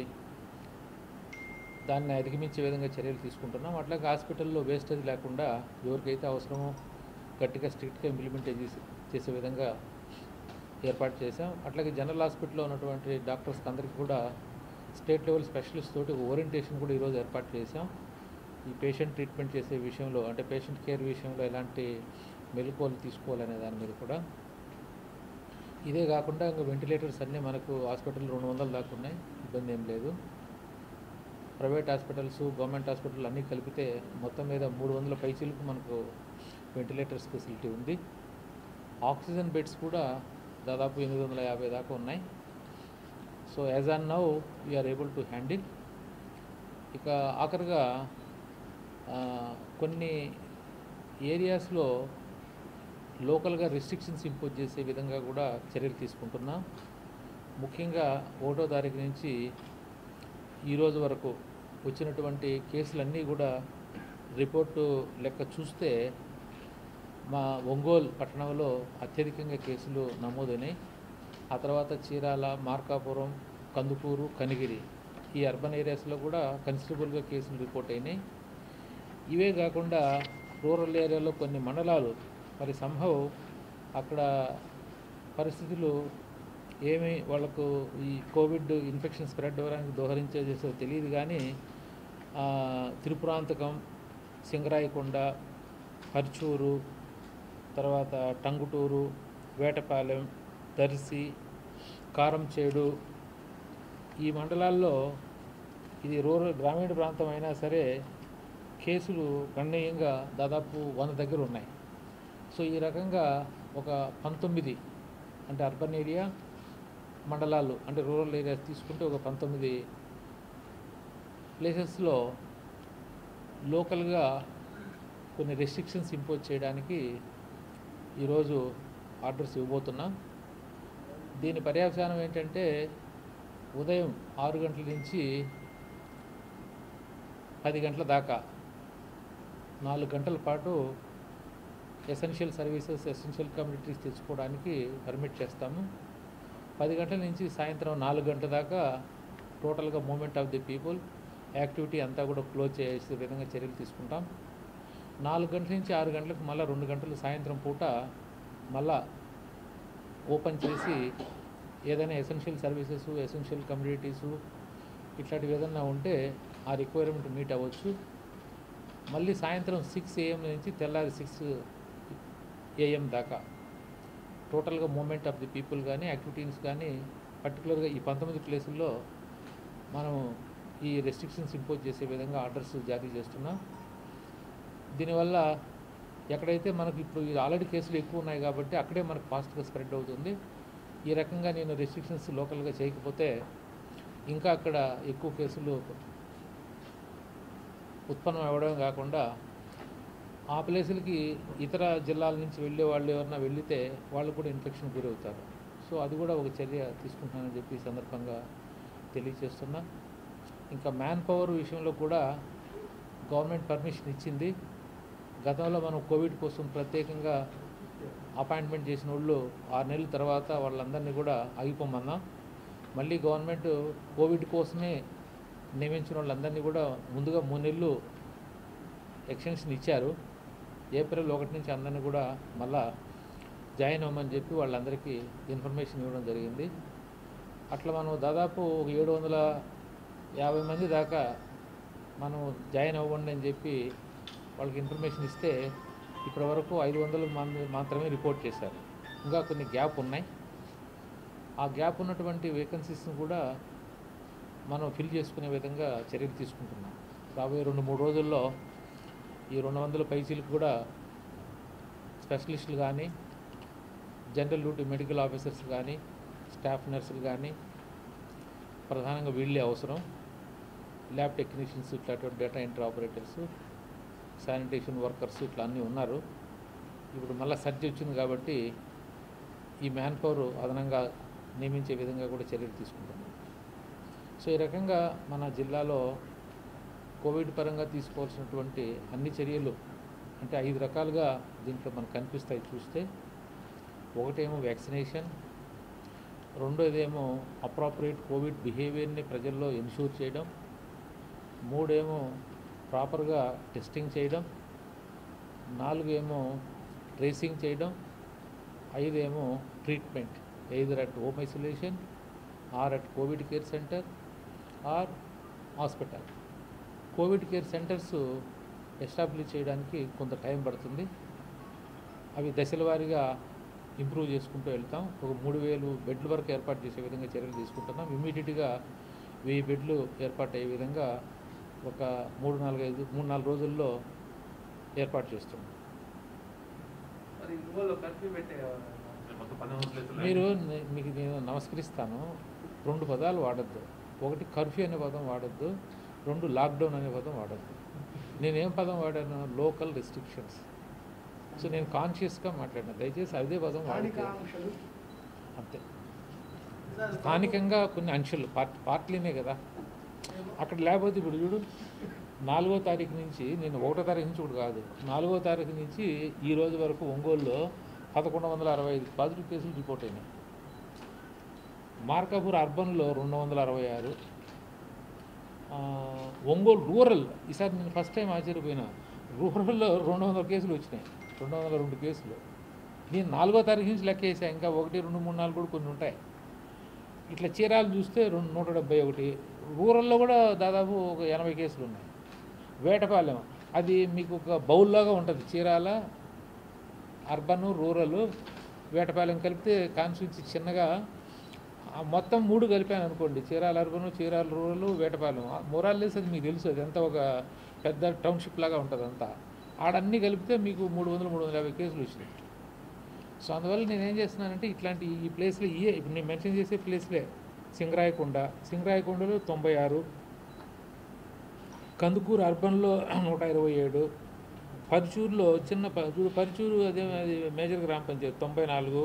దాన్ని అధిగమించే విధంగా చర్యలు తీసుకుంటున్నాం అట్లాగే హాస్పిటల్లో వేస్టేజ్ లేకుండా ఎవరికైతే అవసరమో గట్టిగా స్ట్రిక్ట్గా ఇంప్లిమెంట్ చేసి చేసే విధంగా ఏర్పాటు చేశాం అట్లాగే జనరల్ హాస్పిటల్లో ఉన్నటువంటి డాక్టర్స్కి అందరికీ కూడా స్టేట్ లెవెల్ స్పెషలిస్ట్ తోటి ఒక ఓరియంటేషన్ కూడా ఈరోజు ఏర్పాటు చేశాం ఈ పేషెంట్ ట్రీట్మెంట్ చేసే విషయంలో అంటే పేషెంట్ కేర్ విషయంలో ఎలాంటి మెలకువలు తీసుకోవాలనే దాని మీద కూడా ఇదే కాకుండా ఇంకా వెంటిలేటర్స్ అన్నీ మనకు హాస్పిటల్ రెండు వందలు దాకా ఉన్నాయి ఇబ్బంది ఏం లేదు ప్రైవేట్ హాస్పిటల్స్ గవర్నమెంట్ హాస్పిటల్ అన్నీ కలిపితే మొత్తం మీద మూడు వందల పైచీలకు మనకు వెంటిలేటర్స్ ఫెసిలిటీ ఉంది ఆక్సిజన్ బెడ్స్ కూడా దాదాపు ఎనిమిది వందల యాభై దాకా ఉన్నాయి so as on now we're able to handle ఇక ఆఖరిగా ఆ, కొన్ని ఏరియాస్లో లోకల్గా రెస్ట్రిక్షన్స్ ఇంపోజ్ చేసే విధంగా కూడా చర్యలు తీసుకుంటున్నాం ముఖ్యంగా ఒకటో తారీఖు నుంచి ఈ రోజు వరకు వచ్చినటువంటి కేసులన్నీ కూడా రిపోర్టు లెక్క చూస్తే మా ఒంగోలు పట్టణంలో అత్యధికంగా కేసులు నమోదైనాయి ఆ తర్వాత చీరాల మార్కాపురం కందుకూరు కనిగిరి ఈ అర్బన్ ఏరియాస్లో కూడా కన్సిడరబుల్గా కేసులు రిపోర్ట్ అయినాయి ఇవే కాకుండా రూరల్ ఏరియాలో కొన్ని మండలాలు మరి సంభవ్ అక్కడ పరిస్థితులు ఏమి వాళ్ళకు ఈ కోవిడ్ ఇన్ఫెక్షన్ స్ప్రెడ్ అవ్వడానికి దోహరించే చేసో తెలియదు కానీ ఆ, త్రిపురాంతకం సింగరాయకొండ పర్చూరు తర్వాత టంగుటూరు వేటపాలెం దర్శి కారంచేడు ఈ మండలాల్లో ఇది రూరల్ గ్రామీణ ప్రాంతం అయినా సరే కేసులు గణనీయంగా దాదాపు వంద దగ్గర ఉన్నాయి సో ఈ రకంగా ఒక పంతొమ్మిది అంటే అర్బన్ ఏరియా మండలాలు అంటే రూరల్ ఏరియాస్ తీసుకుంటే ఒక పంతొమ్మిది ప్లేసెస్లో లోకల్గా కొన్ని రెస్ట్రిక్షన్స్ ఇంపోజ్ చేయడానికి ఈరోజు ఆర్డర్స్ ఇవ్వబోతున్నాం దీని పర్యవసానం ఏంటంటే ఉదయం ఆరు గంటల నుంచి పది గంటల దాకా నాలుగు గంటల పాటు ఎసెన్షియల్ సర్వీసెస్ ఎసెన్షియల్ కమ్యూనిటీస్ తెచ్చుకోవడానికి పర్మిట్ చేస్తాము పది గంటల నుంచి సాయంత్రం నాలుగు గంటల దాకా టోటల్గా movement of the people activity అంతా కూడా క్లోజ్ చేసే విధంగా చర్యలు తీసుకుంటాం నాలుగు గంటల నుంచి ఆరు గంటలకు మళ్ళీ రెండు గంటలు సాయంత్రం పూట మళ్ళా ఓపెన్ చేసి ఏదైనా ఎసెన్షియల్ సర్వీసెస్ ఎసెన్షియల్ కమ్యూనిటీసు ఇట్లాంటివి ఏదన్నా ఉంటే ఆ రిక్వైర్మెంట్ మీట్ అవ్వచ్చు మళ్ళీ సాయంత్రం సిక్స్ ఏఎం నుంచి తెల్లారి సిక్స్ ఏఎం దాకా టోటల్గా మూమెంట్ ఆఫ్ ది పీపుల్ కానీ యాక్టివిటీస్ కానీ పర్టికులర్గా ఈ పంతొమ్మిది ప్లేసుల్లో మనం ఈ రెస్ట్రిక్షన్స్ ఇంపోజ్ చేసే విధంగా ఆర్డర్స్ జారీ చేస్తున్నాం దీనివల్ల ఎక్కడైతే మనకు ఇప్పుడు ఆల్రెడీ కేసులు ఎక్కువ ఉన్నాయి కాబట్టి అక్కడే మనకు ఫాస్ట్గా స్ప్రెడ్ అవుతుంది ఈ రకంగా నేను రెస్ట్రిక్షన్స్ లోకల్గా చేయకపోతే ఇంకా అక్కడ ఎక్కువ కేసులు ఉత్పన్నం అవ్వడం కాకుండా ఆ ప్లేసులకి ఇతర జిల్లాల నుంచి వెళ్ళే వాళ్ళు ఎవరన్నా వెళితే వాళ్ళు కూడా ఇన్ఫెక్షన్ గురవుతారు సో అది కూడా ఒక చర్య తీసుకుంటున్నానని చెప్పి ఈ సందర్భంగా తెలియజేస్తున్నా ఇంకా మ్యాన్ పవర్ విషయంలో కూడా గవర్నమెంట్ పర్మిషన్ ఇచ్చింది గతంలో మనం కోవిడ్ కోసం ప్రత్యేకంగా అపాయింట్మెంట్ చేసిన వాళ్ళు ఆరు నెలల తర్వాత వాళ్ళందరినీ కూడా ఆగిపోమన్నాం మళ్ళీ గవర్నమెంట్ కోవిడ్ కోసమే నియమించిన వాళ్ళందరినీ కూడా ముందుగా మూడు నెలలు ఎక్స్టెన్షన్ ఇచ్చారు ఏప్రిల్ ఒకటి నుంచి అందరినీ కూడా మళ్ళా జాయిన్ అవ్వమని చెప్పి వాళ్ళందరికీ ఇన్ఫర్మేషన్ ఇవ్వడం జరిగింది అట్లా మనం దాదాపు ఒక ఏడు వందల యాభై మంది దాకా మనం జాయిన్ అవ్వండి అని చెప్పి వాళ్ళకి ఇన్ఫర్మేషన్ ఇస్తే ఇప్పటి వరకు ఐదు వందల మంది మాత్రమే రిపోర్ట్ చేశారు ఇంకా కొన్ని గ్యాప్ ఉన్నాయి ఆ గ్యాప్ ఉన్నటువంటి వేకెన్సీస్ని కూడా మనం ఫిల్ చేసుకునే విధంగా చర్యలు తీసుకుంటున్నాం రాబోయే రెండు మూడు రోజుల్లో ఈ రెండు వందల పైసీలకు కూడా స్పెషలిస్టులు కానీ జనరల్ డ్యూటీ మెడికల్ ఆఫీసర్స్ కానీ స్టాఫ్ నర్సులు కానీ ప్రధానంగా వీళ్ళే అవసరం ల్యాబ్ టెక్నీషియన్స్ ఇట్లాంటి data entry operators sanitation workers ఇట్లా అన్నీ ఉన్నారు ఇప్పుడు మళ్ళీ సర్జ్ వచ్చింది కాబట్టి ఈ మ్యాన్ పవర్ అదనంగా నియమించే విధంగా కూడా చర్యలు తీసుకుంటున్నాం సో ఈ రకంగా మన జిల్లాలో కోవిడ్ పరంగా తీసుకోవాల్సినటువంటి అన్ని చర్యలు అంటే ఐదు రకాలుగా దీంట్లో మనకు కనిపిస్తాయి చూస్తే ఒకటేమో వ్యాక్సినేషన్ రెండోదేమో అప్రాపరియేట్ కోవిడ్ బిహేవియర్ని ప్రజల్లో ఎన్షూర్ చేయడం మూడేమో ప్రాపర్గా టెస్టింగ్ చేయడం నాలుగు ఏమో ట్రేసింగ్ చేయడం ఐదేమో treatment either at home isolation or at covid care centre or hospital covid care centres establish చేయడానికి కొంత టైం పడుతుంది అవి దశల వారీగా ఇంప్రూవ్ చేసుకుంటూ వెళ్తాం ఒక మూడు వేలు బెడ్ల వరకు ఏర్పాటు చేసే విధంగా చర్యలు తీసుకుంటున్నాం ఇమీడియట్గా వెయ్యి బెడ్లు ఏర్పాటు అయ్యే విధంగా ఒక మూడు నాలుగు ఐదు మూడు నాలుగు రోజుల్లో ఏర్పాటు చేస్తున్నాం మరి ఇందువల్ల కర్ఫ్యూ పెట్టే మొత్తం పన్నెండు ప్లేసులు మీరు నే- మీకు నేను నమస్కరిస్తాను రెండు పదాలు వాడద్దు ఒకటి కర్ఫ్యూ అనే పదం వాడద్దు రెండు లాక్డౌన్ అనే పదం వాడద్దు నేనేం పదం వాడాను లోకల్ రెస్ట్రిక్షన్స్ సో నేను కాన్షియస్గా మాట్లాడినా దయచేసి అదే పదం స్థానిక వాడితే ఆంక్షలు అంతే స్థానికంగా కొన్ని అంశాలు పార్టీ పార్టీలనే కదా అక్కడ లేకపోతే ఇప్పుడు చూడు నాలుగో తారీఖు నుంచి నేను ఒకటో తారీఖు నుంచి కూడా కాదు నాలుగో తారీఖు నుంచి ఈ రోజు వరకు ఒంగోలులో పదకొండు వందల అరవై ఐదు పాజిటివ్ కేసులు రిపోర్ట్ అయినాయి మార్కాపూర్ అర్బన్లో రెండు వందల అరవై ఆరు ఆ, ఒంగోలు రూరల్ ఈసారి నేను ఫస్ట్ టైం ఆశ్చర్యపోయినా రూరల్లో రెండు వందల కేసులు వచ్చినాయి రెండు వందల రెండు కేసులు నేను నాలుగో తారీఖు నుంచి లెక్క వేసా ఇంకా ఒకటి రెండు మూడు నాలుగు కూడా కొన్ని ఉంటాయి ఇట్లా చీరాలు చూస్తే రెండు నూట డెబ్బై ఒకటి రూరల్లో కూడా దాదాపు ఒక ఎనభై కేసులు ఉన్నాయి వేటపాలెం అది మీకు ఒక బౌల్లాగా ఉంటుంది చీరాల అర్బన్ రూరల్ వేటపాలెం కలిపితే కాన్స్టిట్యూన్సీ చిన్నగా ఆ మొత్తం మూడు కలిపాను అనుకోండి చీరాల అర్బన్ చీరాల రూరల్ వేటపాలెం మొరాల్లెస్ అది మీకు తెలుసు అది ఎంత ఒక పెద్ద టౌన్షిప్ లాగా ఉంటుంది అంతా ఆడన్నీ కలిపితే మీకు మూడు వందలు మూడు వందల యాభై కేసులు వచ్చినాయి సో అందువల్ల నేను ఏం చేస్తున్నానంటే ఇట్లాంటి ఈ ప్లేస్లో ఇయే ఇప్పుడు నేను మెన్షన్ చేసే ప్లేస్లే సింగరాయకొండ సింగరాయకొండలో తొంభై ఆరు కందుకూరు అర్బన్లో నూట ఇరవై ఏడు పరుచూరులో చిన్న ప- చూడు పరుచూరు అదే అది మేజర్ గ్రామ పంచాయతీ తొంభై నాలుగు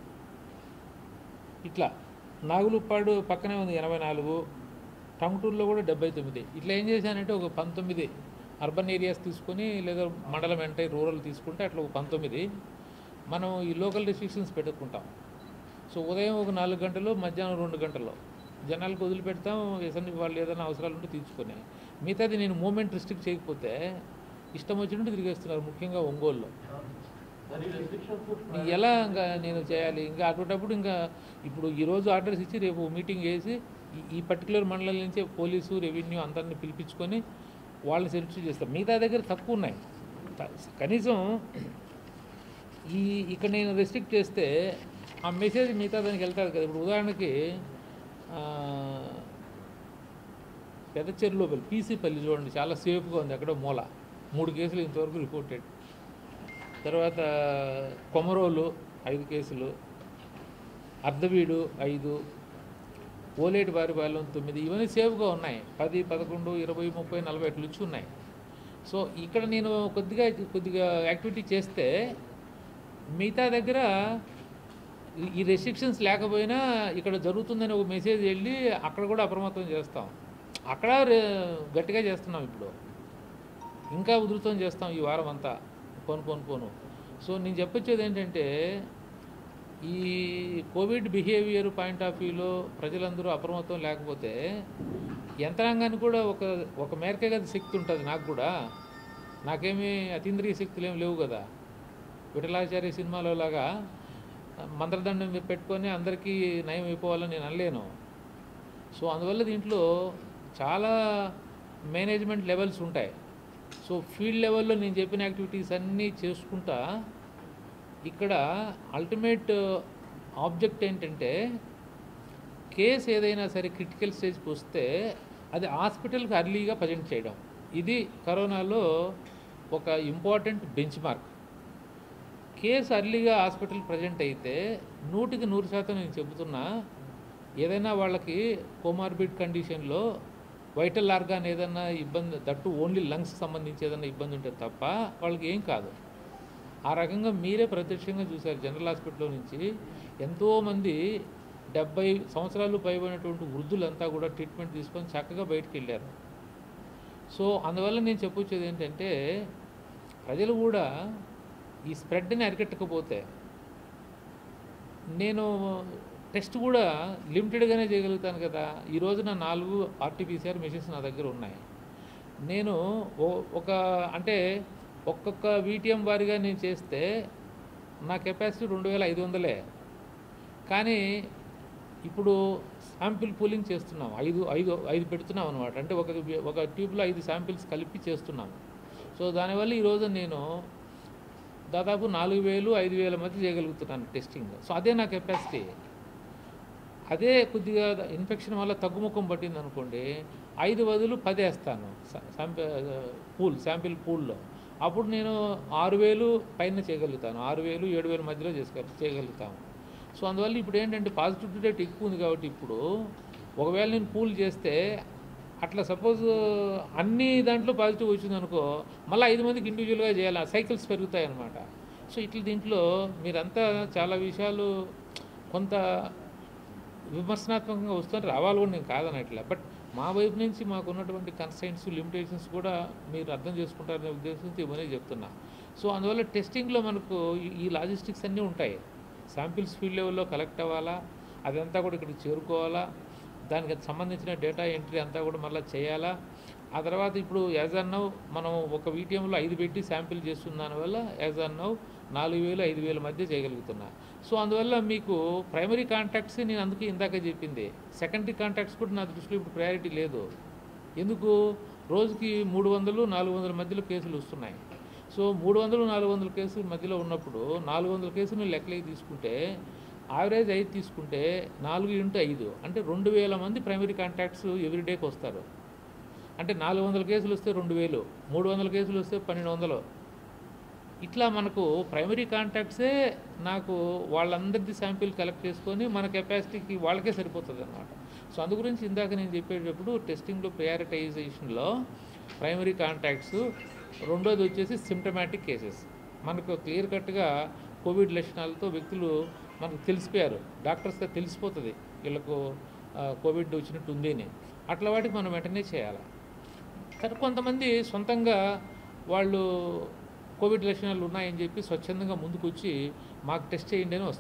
ఇట్లా నాగులుప్పాడు పక్కనే ఉంది ఎనభై నాలుగు టంగుటూరులో కూడా డెబ్బై తొమ్మిది ఇట్లా ఏం చేశానంటే ఒక పంతొమ్మిది అర్బన్ ఏరియాస్ తీసుకొని లేదా మండలం ఎంటై రూరల్ తీసుకుంటే అట్లా ఒక పంతొమ్మిది మనం ఈ లోకల్ రెస్ట్రిక్షన్స్ పెట్టుకుంటాం సో ఉదయం ఒక నాలుగు గంటలు మధ్యాహ్నం రెండు గంటలు జనాలకు వదిలిపెడతాం ఏసన్ని వాళ్ళు ఏదైనా అవసరాలు ఉంటే తీర్చుకొని మిగతాది నేను మూమెంట్ రిస్ట్రిక్ట్ చేయకపోతే ఇష్టం వచ్చినట్టు తిరిగేస్తున్నారు ముఖ్యంగా ఒంగోలులో ఇంక ఎలా ఇంకా నేను చేయాలి ఇంకా అటువంటిప్పుడు ఇంకా ఇప్పుడు ఈరోజు ఆర్డర్స్ ఇచ్చి రేపు మీటింగ్ వేసి ఈ- ఈ పర్టికులర్ మండలం నుంచే పోలీసు రెవెన్యూ అందరిని పిలిపించుకొని వాళ్ళని సెలెక్ట్ చేస్తారు మిగతా దగ్గర తక్కువ ఉన్నాయి త- కనీసం ఈ ఇక్కడ నేను రెస్ట్రిక్ట్ చేస్తే ఆ మెసేజ్ మిగతా దానికి వెళ్తారు కదా ఇప్పుడు ఉదాహరణకి ఆ, పెద్ద చెరువులోపల్లి పీసీపల్లి చూడండి చాలా సేఫ్గా ఉంది అక్కడ మూల మూడు కేసులు ఇంతవరకు రిపోర్టెడ్ తర్వాత కొమరోలు ఐదు కేసులు అర్ధవీడు ఐదు ఓలేటి బారిపాలెం తొమ్మిది ఇవన్నీ సేఫ్గా ఉన్నాయి పది పదకొండు ఇరవై ముప్పై నలభై అట్ల నుంచి ఉన్నాయి సో ఇక్కడ నేను కొద్దిగా కొద్దిగా యాక్టివిటీ చేస్తే మిగతా దగ్గర ఈ- ఈ రెస్ట్రిక్షన్స్ లేకపోయినా ఇక్కడ జరుగుతుందని ఒక మెసేజ్ వెళ్ళి అక్కడ కూడా అప్రమత్తం చేస్తాం అక్కడ రే- గట్టిగా చేస్తున్నాం ఇప్పుడు ఇంకా ఉధృతం చేస్తాం ఈ వారం అంతా పోను పోను పోను సో నేను చెప్పొచ్చేది ఏంటంటే ఈ కోవిడ్ బిహేవియర్ పాయింట్ ఆఫ్ వ్యూలో ప్రజలందరూ అప్రమత్తం లేకపోతే యంత్రాంగానికి కూడా ఒక ఒక మేరకే కదా శక్తి ఉంటుంది నాకు కూడా నాకేమీ అతీంద్రియ శక్తులు ఏమి లేవు కదా విఠలాచార్య సినిమాలో లాగా మంత్రదండం పెట్టుకొని అందరికీ నయం అయిపోవాలని నేను అనలేను సో అందువల్ల దీంట్లో చాలా మేనేజ్మెంట్ లెవెల్స్ ఉంటాయి సో ఫీల్డ్ లెవెల్లో నేను చెప్పిన యాక్టివిటీస్ అన్నీ చేసుకుంటా ఇక్కడ అల్టిమేట్ ఆబ్జెక్ట్ ఏంటంటే కేసు ఏదైనా సరే క్రిటికల్ స్టేజ్కి వస్తే అది హాస్పిటల్కి అర్లీగా ప్రజెంట్ చేయడం ఇది కరోనాలో ఒక ఇంపార్టెంట్ బెంచ్ మార్క్ కేసు అర్లీగా హాస్పిటల్ ప్రజెంట్ అయితే నూటికి నూరు శాతం నేను చెబుతున్నా ఏదైనా వాళ్ళకి కోమార్బిడ్ కండిషన్లో వైటల్ ఆర్గాన్ ఏదైనా ఇబ్బంది దట్టు ఓన్లీ లంగ్స్ సంబంధించి ఏదైనా ఇబ్బంది ఉంటే తప్ప వాళ్ళకి ఏం కాదు ఆ రకంగా మీరే ప్రత్యక్షంగా చూశారు జనరల్ హాస్పిటల్లో నుంచి ఎంతోమంది డెబ్బై సంవత్సరాలు పైబడినటువంటి వృద్ధులంతా కూడా ట్రీట్మెంట్ తీసుకొని చక్కగా బయటికి వెళ్ళారు సో అందువల్ల నేను చెప్పొచ్చేది ఏంటంటే ప్రజలు కూడా ఈ స్ప్రెడ్ని అరికట్టకపోతే నేను టెస్ట్ కూడా లిమిటెడ్గానే చేయగలుగుతాను కదా ఈ రోజున నాలుగు ఆర్టీపీసీఆర్ మెషిన్స్ నా దగ్గర ఉన్నాయి నేను ఓ- ఒక అంటే ఒక్కొక్క వీటిఎం వారిగా నేను చేస్తే నా కెపాసిటీ రెండు వేల ఐదు వందలే కానీ ఇప్పుడు శాంపిల్ పూలింగ్ చేస్తున్నాం ఐదు ఐదు ఐదు పెడుతున్నాం అనమాట అంటే ఒక ఒక ట్యూబ్లో ఐదు శాంపిల్స్ కలిపి చేస్తున్నాం సో దానివల్ల ఈరోజు నేను దాదాపు నాలుగు వేలు ఐదు వేల మధ్య చేయగలుగుతున్నాను టెస్టింగ్ సో అదే నా కెపాసిటీ అదే కొద్దిగా ఇన్ఫెక్షన్ వల్ల తగ్గుముఖం పట్టింది అనుకోండి ఐదు బదులు పది వేస్తాను శాంపిల్ పూల్ శాంపిల్ పూల్లో అప్పుడు నేను ఆరు వేలు పైన చేయగలుగుతాను ఆరు వేలు ఏడు వేలు మధ్యలో చేసుక చేయగలుగుతాము సో అందువల్ల ఇప్పుడు ఏంటంటే పాజిటివిటీ రేట్ ఎక్కువ ఉంది కాబట్టి ఇప్పుడు ఒకవేళ నేను పూల్ చేస్తే అట్లా సపోజ్ అన్ని దాంట్లో పాజిటివ్ వచ్చింది అనుకో మళ్ళీ ఐదు మందికి ఇండివిజువల్గా చేయాలి సైకిల్స్ పెరుగుతాయి అన్నమాట సో ఇట్లా దీంట్లో మీరంతా చాలా విషయాలు కొంత విమర్శనాత్మకంగా వస్తుంది రావాలి కూడా నేను కాదనట్లే బట్ మా వైపు నుంచి మాకు ఉన్నటువంటి కన్స్టెంట్స్ లిమిటేషన్స్ కూడా మీరు అర్థం చేసుకుంటారనే ఉద్దేశంతో ఇవన్నీ చెప్తున్నా సో అందువల్ల టెస్టింగ్లో మనకు ఈ- ఈ లాజిస్టిక్స్ అన్నీ ఉంటాయి శాంపిల్స్ ఫీల్డ్ లెవెల్లో కలెక్ట్ అవ్వాలా అదంతా కూడా ఇక్కడికి చేరుకోవాలా దానికి సంబంధించిన డేటా ఎంట్రీ అంతా కూడా మళ్ళీ చేయాలా ఆ తర్వాత ఇప్పుడు యాజ్ అన్ నౌ మనం ఒక వీటిఎంలో ఐదు పెట్టి శాంపిల్ చేస్తున్న దానివల్ల యాజ్ అన్ నౌ నాలుగు వేలు ఐదు వేల మధ్య చేయగలుగుతున్నా సో అందువల్ల మీకు ప్రైమరీ కాంటాక్ట్స్ నేను అందుకే ఇందాక చెప్పింది సెకండరీ కాంటాక్ట్స్ కూడా నా దృష్టిలో ఇప్పుడు ప్రయారిటీ లేదు ఎందుకు రోజుకి మూడు వందలు నాలుగు వందల మధ్యలో కేసులు వస్తున్నాయి సో మూడు వందలు నాలుగు వందల కేసుల మధ్యలో ఉన్నప్పుడు నాలుగు వందల కేసులు లెక్కలకి తీసుకుంటే యావరేజ్ ఐదు తీసుకుంటే నాలుగు ఇంటూ ఐదు అంటే రెండు వేల మంది ప్రైమరీ కాంటాక్ట్స్ ఎవ్రీడేకి వస్తారు అంటే నాలుగు వందల కేసులు వస్తే రెండు వేలు మూడు వందల కేసులు వస్తే పన్నెండు వందలు ఇట్లా మనకు ప్రైమరీ కాంటాక్ట్సే నాకు వాళ్ళందరిది శాంపిల్ కలెక్ట్ చేసుకొని మన కెపాసిటీకి వాళ్ళకే సరిపోతుంది అనమాట సో అందు గురించి ఇందాక నేను చెప్పేటప్పుడు టెస్టింగ్లో ప్రయారిటైజేషన్లో ప్రైమరీ కాంటాక్ట్స్ రెండోది వచ్చేసి సిమ్టమాటిక్ కేసెస్ మనకు క్లియర్ కట్గా కోవిడ్ లక్షణాలతో వ్యక్తులు మనకు తెలిసిపోయారు డాక్టర్స్గా తెలిసిపోతుంది వీళ్ళకు ఆ, కోవిడ్ వచ్చినట్టు ఉంది అని అట్లా వాటికి మనం వెంటనే చేయాలి కానీ కొంతమంది సొంతంగా వాళ్ళు కోవిడ్ లక్షణాలు ఉన్నాయని చెప్పి స్వచ్ఛందంగా ముందుకు వచ్చి మాకు టెస్ట్ చేయండి అని వస్తారు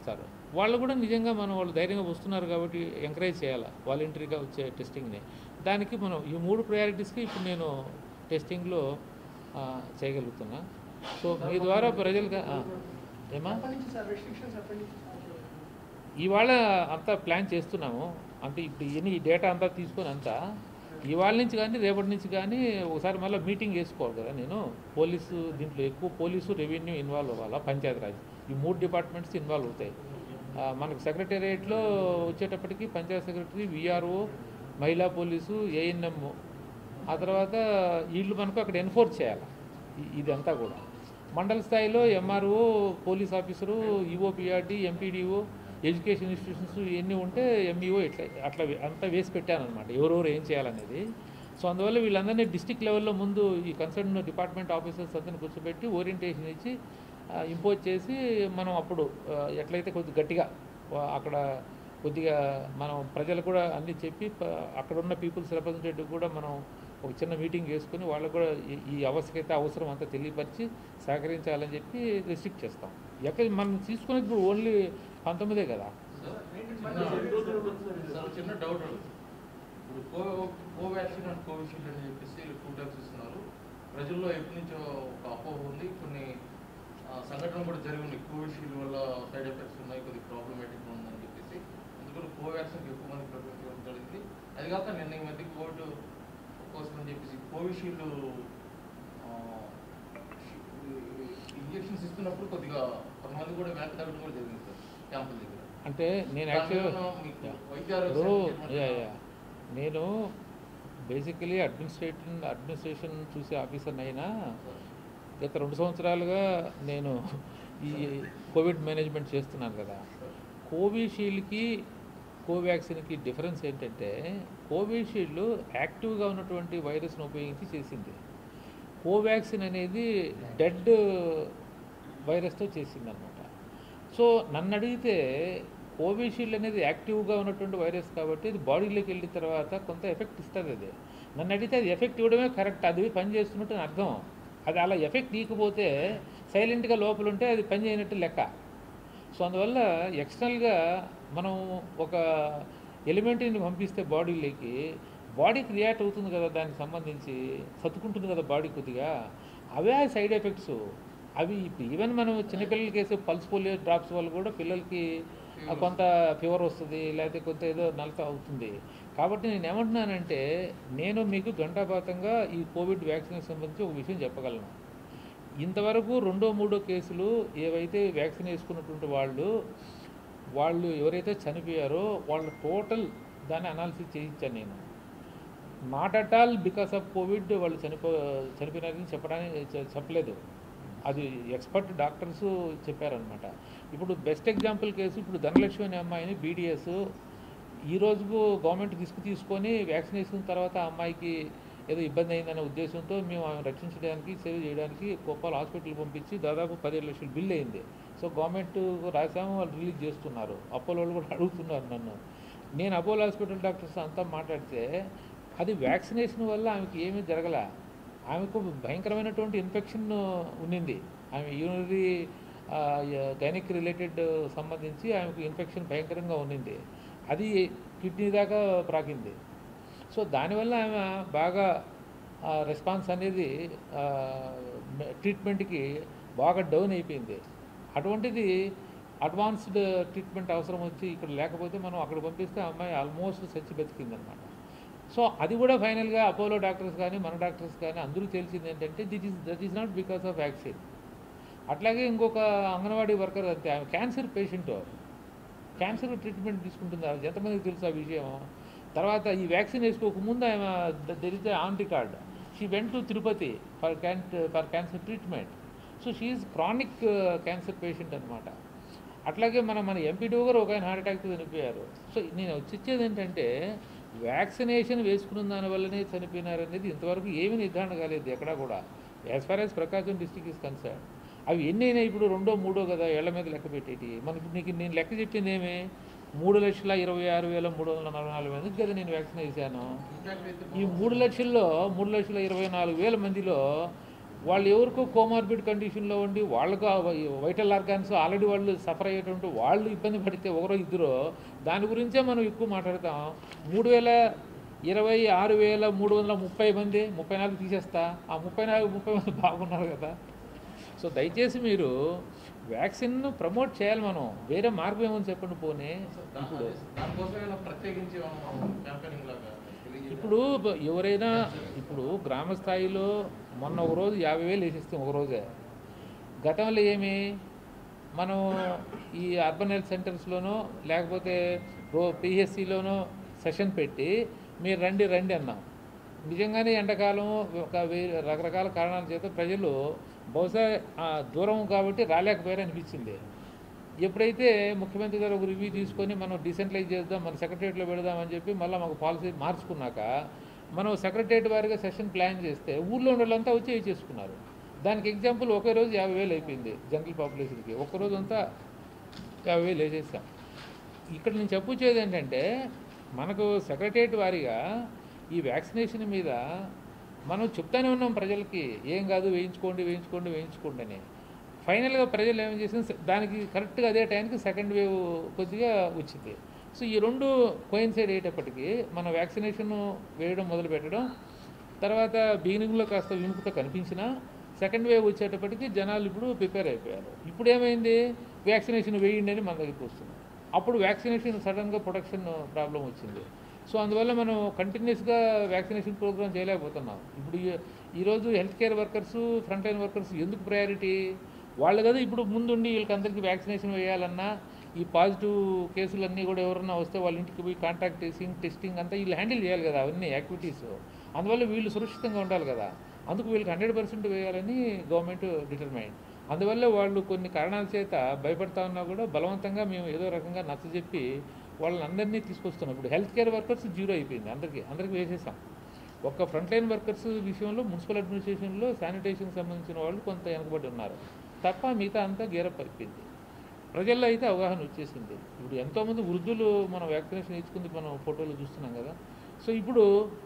వాళ్ళు కూడా నిజంగా మనం వాళ్ళు ధైర్యంగా వస్తున్నారు కాబట్టి ఎంకరేజ్ చేయాలి వాలంటరీగా వచ్చే టెస్టింగ్ని దానికి మనం ఈ మూడు ప్రయారిటీస్కి ఇప్పుడు నేను టెస్టింగ్లో ఆ, చేయగలుగుతున్నా సో మీ ద్వారా ప్రజలుగా ఆ, ఏమా ఎప్పటి నుంచి సార్ రెస్ట్రిక్షన్స్ ఎప్పటి నుంచి start అయ్యాయి? ఇవాళ అంతా ప్లాన్ చేస్తున్నాము అంటే ఇప్పుడు ఇవన్నీ ఈ డేటా అంతా తీసుకొని అంతా ఇవాళ నుంచి కానీ రేపటి నుంచి కానీ ఒకసారి మళ్ళీ మీటింగ్ వేసుకోవాలి కదా నేను పోలీసు దీంట్లో ఎక్కువ పోలీసు రెవెన్యూ ఇన్వాల్వ్ అవ్వాలా పంచాయతీరాజ్ ఈ మూడు డిపార్ట్మెంట్స్ ఇన్వాల్వ్ అవుతాయి ఆ, మనకు సెక్రటేరియట్లో వచ్చేటప్పటికి పంచాయత్ సెక్రటరీ విఆర్ఓ మహిళా పోలీసు ఏఎన్ఎం ఆ తర్వాత వీళ్ళు మనకు అక్కడ ఎన్ఫోర్స్ చేయాలి ఇ- ఇదంతా కూడా మండల స్థాయిలో MRO police officer EOPRD MPDO education institutions ఇవన్నీ ఉంటే ఎంఈఓ ఇట్లా అట్లా వే- అంతా వేసి పెట్టానమాట ఎవరెవరు ఏం చేయాలనేది సో అందువల్ల వీళ్ళందరినీ డిస్టిక్ లెవెల్లో ముందు ఈ కన్సర్న్ డిపార్ట్మెంట్ ఆఫీసర్స్ అందరిని కూర్చోబెట్టి ఓరియంటేషన్ ఇచ్చి ఇంపోజ్ చేసి మనం అప్పుడు ఆ, ఎట్లయితే కొద్ది గట్టిగా ఆ, అక్కడ కొద్దిగా మనం ప్రజలకు కూడా అన్ని చెప్పి ప- అక్కడ ఉన్న పీపుల్స్ రిప్రజెంటేటివ్ కూడా మనం ఒక చిన్న మీటింగ్ చేసుకుని వాళ్ళకు కూడా ఈ- ఈ ఆవశ్యకత అవసరం అంతా తెలియపరిచి సహకరించాలని చెప్పి రిస్ట్రిక్ట్ చేస్తాం ఎక్కడ మనం తీసుకునేది ఇప్పుడు ఓన్లీ పంతొమ్మిదే కదా సార్ చిన్న డౌట్ ఇప్పుడు కో కోవాక్సిన్ అండ్ కోవిషీల్డ్ అని చెప్పేసి టూ టైప్స్ ఇస్తున్నారు ప్రజల్లో ఎప్పటి నుంచో ఒక అపోహ ఉంది కొన్ని ఆ, సంఘటనలు కూడా జరిగి ఉన్నాయి కోవిషీల్డ్ వల్ల సైడ్ ఎఫెక్ట్స్ ఉన్నాయి కొద్దిగా ప్రాబ్లమేటిక్ ఉందని చెప్పేసి అందుకని కోవాక్సిన్కి ఎక్కువ మంది ప్రిఫరెన్స్ ఇవ్వడం జరిగింది అది కాక నిన్న ఈ మధ్య కోవిడ్ కోసం అని చెప్పేసి కోవిషీల్డ్ ఇంజెక్షన్స్ ఇస్తున్నప్పుడు కొద్దిగా కొంతమంది కూడా వెనక్కి తగ్గడం కూడా జరిగింది సార్ క్యాంపుల దగ్గర అంటే నేను దాని యాక్చువల్గా వలన మీకు వైద్య ఆరోగ్య ఇప్పుడు శాఖకి యా, ఎటువంటి యా. నేను బేసికలీ అడ్మినిస్ట్రేషన్ అడ్మినిస్ట్రేషన్ చూసే ఆఫీసర్ అయినా గత రెండు సంవత్సరాలుగా నేను ఈ కోవిడ్ మేనేజ్మెంట్ చేస్తున్నాను కదా కోవిషీల్డ్కి కోవాక్సిన్కి డిఫరెన్స్ ఏంటంటే కోవిషీల్డ్ యాక్టివ్గా ఉన్నటువంటి వైరస్ను ఉపయోగించి చేసింది కోవాక్సిన్ అనేది డెడ్ వైరస్తో చేసిందనమాట సో నన్ను అడిగితే కోవిషీల్డ్ అనేది యాక్టివ్గా ఉన్నటువంటి వైరస్ కాబట్టి అది బాడీలోకి వెళ్ళిన తర్వాత కొంత ఎఫెక్ట్ ఇస్తుంది అది నన్ను అడిగితే అది ఎఫెక్ట్ ఇవ్వడమే కరెక్ట్ అది పని చేస్తున్నట్టు అని అర్థం అది అలా ఎఫెక్ట్ ఇకపోతే సైలెంట్గా లోపల ఉంటే అది పని చేయనట్టు లెక్క సో అందువల్ల ఎక్స్టర్నల్గా మనం ఒక ఎలిమెంట్ని పంపిస్తే బాడీలోకి బాడీకి రియాక్ట్ అవుతుంది కదా దానికి సంబంధించి సర్దుకుంటుంది కదా బాడీ కొద్దిగా అవే సైడ్ ఎఫెక్ట్స్ అవి ఈవెన్ మనం చిన్నపిల్లలకి వేసే పల్స్ పోలియో డ్రాప్స్ వల్ల కూడా పిల్లలకి ఆ కొంత ఫీవర్ వస్తుంది లేకపోతే కొంత ఏదో నలత అవుతుంది కాబట్టి నేను ఏమంటున్నానంటే నేను మీకు గంటాపాతంగా ఈ కోవిడ్ వ్యాక్సిన్ సంబంధించి ఒక విషయం చెప్పగలను ఇంతవరకు రెండో మూడో కేసులు ఏవైతే వ్యాక్సిన్ వేసుకున్నటువంటి వాళ్ళు వాళ్ళు ఎవరైతే చనిపోయారో వాళ్ళ టోటల్ దాన్ని అనాలిసిస్ చేయించాను నేను not at all because of covid వాళ్ళు చనిపో చనిపోయినారని చెప్పడానికి చె- చెప్పలేదు అది ఎక్స్పర్ట్ డాక్టర్స్ చెప్పారనమాట ఇప్పుడు బెస్ట్ ఎగ్జాంపుల్ కేసు ఇప్పుడు ధనలక్ష్మి అనే అమ్మాయిని బీడీఎస్ ఈ రోజుకు గవర్నమెంట్ రిస్క్ తీసుకొని వ్యాక్సినేషన్ తర్వాత ఆ అమ్మాయికి ఏదో ఇబ్బంది అయిందనే ఉద్దేశంతో మేము ఆమె రక్షించడానికి సేవ్ చేయడానికి గోపాల్ హాస్పిటల్ పంపించి దాదాపు పదిహేడు లక్షలు బిల్ అయింది సో గవర్నమెంట్ రాసాము వాళ్ళు రిలీజ్ చేస్తున్నారు అపోలో వాళ్ళు కూడా అడుగుతున్నారు నన్ను నేను అపోలో హాస్పిటల్ డాక్టర్స్ అంతా మాట్లాడితే అది వ్యాక్సినేషన్ వల్ల ఆమెకి ఏమీ జరగలే ఆమెకు భయంకరమైనటువంటి ఇన్ఫెక్షన్ ఉన్నింది ఆమె యూనరీ గైనిక్ రిలేటెడ్ సంబంధించి ఆమెకు ఇన్ఫెక్షన్ భయంకరంగా ఉన్నింది అది కిడ్నీ దాకా ప్రాకింది సో దానివల్ల ఆమె బాగా రెస్పాన్స్ అనేది ట్రీట్మెంట్కి బాగా డౌన్ అయిపోయింది అటువంటిది అడ్వాన్స్డ్ ట్రీట్మెంట్ అవసరం వచ్చి ఇక్కడ లేకపోతే మనం అక్కడ పంపిస్తే ఆ అమ్మాయి ఆల్మోస్ట్ చచ్చి బతికిందనమాట సో అది కూడా ఫైనల్గా అపోలో డాక్టర్స్ కానీ మన డాక్టర్స్ కానీ అందరూ తెలిసింది ఏంటంటే it is that is not because of vaccine అట్లాగే ఇంకొక అంగన్వాడీ వర్కర్ అంతే ఆమె క్యాన్సర్ పేషెంట్ క్యాన్సర్ ట్రీట్మెంట్ తీసుకుంటుంది ఆమె ఎంతమందికి తెలుసు ఆ విషయం తర్వాత ఈ వ్యాక్సిన్ వేసుకోకముందు ఆమె there is on record she went to Tirupati for can for cancer treatment so she is chronic cancer patient అనమాట అట్లాగే మన మన ఎంపీడీ గారు ఒక ఆయన హార్ట్ అటాక్తో చనిపోయారు సో నేను వచ్చేది ఏంటంటే వ్యాక్సినేషన్ వేసుకున్న దాని వల్లనే చనిపోయినారు అనేది ఇంతవరకు ఏమీ నిర్ధారణ కాలేదు ఎక్కడా కూడా as far as Prakasam district is concern అవి ఎన్ని అయినాయి ఇప్పుడు రెండో మూడో కదా ఏళ్ల మీద లెక్క పెట్టేటి మనకి ఇప్పుడు నీకు నేను లెక్క చెప్పింది ఏమి మూడు లక్షల ఇరవై ఆరు వేల మూడు వందల నలభై నాలుగు మందికి కదా నేను వ్యాక్సిన్ వేసాను ఇన్ఫాక్ట్ అయితే ఈ మూడు లక్షల్లో మూడు లక్షల ఇరవై నాలుగు వేల మందిలో వాళ్ళు ఎవరికో కోమార్బిడ్ కండిషన్లో ఉండి వాళ్ళకు వైటల్ ఆర్గాన్స్ ఆల్రెడీ వాళ్ళు సఫర్ అయ్యేటువంటి వాళ్ళు ఇబ్బంది పడితే ఒకరో ఇద్దరు దాని గురించే మనం ఎక్కువ మాట్లాడతాం మూడు వేల ఇరవై ఆరు వేల మూడు వందల ముప్పై మంది ముప్పై నాలుగు తీసేస్తా ఆ ముప్పై నాలుగు ముప్పై మంది బాగున్నారు కదా సో దయచేసి మీరు వ్యాక్సిన్ను ప్రమోట్ చేయాలి మనం వేరే మార్గం ఏమని చెప్పండి పోనీ ఇప్పుడు దానికోసం ఏమైనా ప్రత్యేకించి క్యాంపెయినింగ్ లాగా తెలియజేయడం? ఇప్పుడు బ- ఎవరైనా ఇప్పుడు గ్రామ స్థాయిలో మొన్న ఒక రోజు యాభై వేలు వేసిస్తాం ఒక రోజే గతంలో ఏమి మనం ఈ అర్బన్ హెల్త్ సెంటర్స్లోనో లేకపోతే రో పిహెచ్సిలోనో సెషన్ పెట్టి మీరు రండి రండి అన్నాం నిజంగానే ఎండాకాలం ఒక వే- రకరకాల కారణాల చేత ప్రజలు బహుశా ఆ, దూరం కాబట్టి రాలేకపోయారు అనిపించింది ఎప్పుడైతే ముఖ్యమంత్రి గారు ఒక రివ్యూ తీసుకొని మనం డిసెంట్రలైజ్ చేద్దాం మన సెక్రటరియట్లో పెడదామని చెప్పి మళ్ళీ మాకు పాలసీ మార్చుకున్నాక మనం సెక్రటరియట్ వారిగా సెషన్ ప్లాన్ చేస్తే ఊళ్ళో ఉన్న వాళ్ళంతా వచ్చి ఇవి చేసుకున్నారు దానికి ఎగ్జాంపుల్ ఒకే రోజు యాభై వేలు అయిపోయింది జనరల్ పాపులేషన్కి ఒక్క రోజు అంతా యాభై వేలు వేసేసాం ఇక్కడ నేను చెప్పొచ్చేది ఏంటంటే మనకు సెక్రటరియట్ వారిగా ఈ వ్యాక్సినేషన్ మీద మనం చెప్తానే ఉన్నాం ప్రజలకి ఏం కాదు వేయించుకోండి వేయించుకోండి వేయించుకోండి అని ఫైనల్గా ప్రజలు ఏం చేసింది దానికి కరెక్ట్గా అదే టైంకి సెకండ్ వేవ్ కొద్దిగా వచ్చింది సో ఈ రెండు కోయిన్సైడ్ అయ్యేటప్పటికి మన వ్యాక్సినేషన్ వేయడం మొదలు పెట్టడం తర్వాత బిగినింగ్లో కాస్త విముఖత కనిపించినా సెకండ్ వేవ్ వచ్చేటప్పటికి జనాలు ఇప్పుడు ప్రిపేర్ అయిపోయారు ఇప్పుడు ఏమైంది వ్యాక్సినేషన్ వేయండి అని మన దగ్గరికి వస్తుంది అప్పుడు వ్యాక్సినేషన్ సడన్గా ప్రొటెక్షన్ ప్రాబ్లం వచ్చింది సో అందువల్ల మనం కంటిన్యూస్గా వ్యాక్సినేషన్ ప్రోగ్రామ్ చేయలేకపోతున్నాం ఇప్పుడు ఈ- ఈరోజు health care workers front line workers ఎందుకు ప్రయారిటీ వాళ్ళు కదా ఇప్పుడు ముందుండి వీళ్ళకందరికీ వ్యాక్సినేషన్ వేయాలన్నా ఈ పాజిటివ్ కేసులన్నీ కూడా ఎవరన్నా వస్తే వాళ్ళ ఇంటికి పోయి కాంటాక్ట్ ట్రేసింగ్ టెస్టింగ్ అంతా వీళ్ళు హ్యాండిల్ చేయాలి కదా అవన్నీ యాక్టివిటీస్ అందువల్ల వీళ్ళు సురక్షితంగా ఉండాలి కదా అందుకు వీళ్ళకి హండ్రెడ్ పర్సెంట్ వేయాలని గవర్నమెంట్ డిటర్మైన్ అందువల్ల వాళ్ళు కొన్ని కారణాల చేత భయపడతా ఉన్నా కూడా బలవంతంగా మేము ఏదో రకంగా నచ్చజెప్పి వాళ్ళని అందరినీ తీసుకొస్తున్నాం ఇప్పుడు హెల్త్ కేర్ వర్కర్స్ జీరో అయిపోయింది అందరికీ అందరికీ వేసేసాం ఒక్క ఫ్రంట్ లైన్ వర్కర్స్ విషయంలో మున్సిపల్ అడ్మినిస్ట్రేషన్లో శానిటేషన్కి సంబంధించిన వాళ్ళు కొంత వెనకబడి ఉన్నారు తప్ప మిగతా అంతా గేరప్ అయిపోయింది ప్రజల్లో అయితే అవగాహన వచ్చేసింది ఇప్పుడు ఎంతోమంది వృద్ధులు మనం వ్యాక్సినేషన్ ఇచ్చుకుంది మనం ఫోటోలు చూస్తున్నాం కదా సో ఇప్పుడు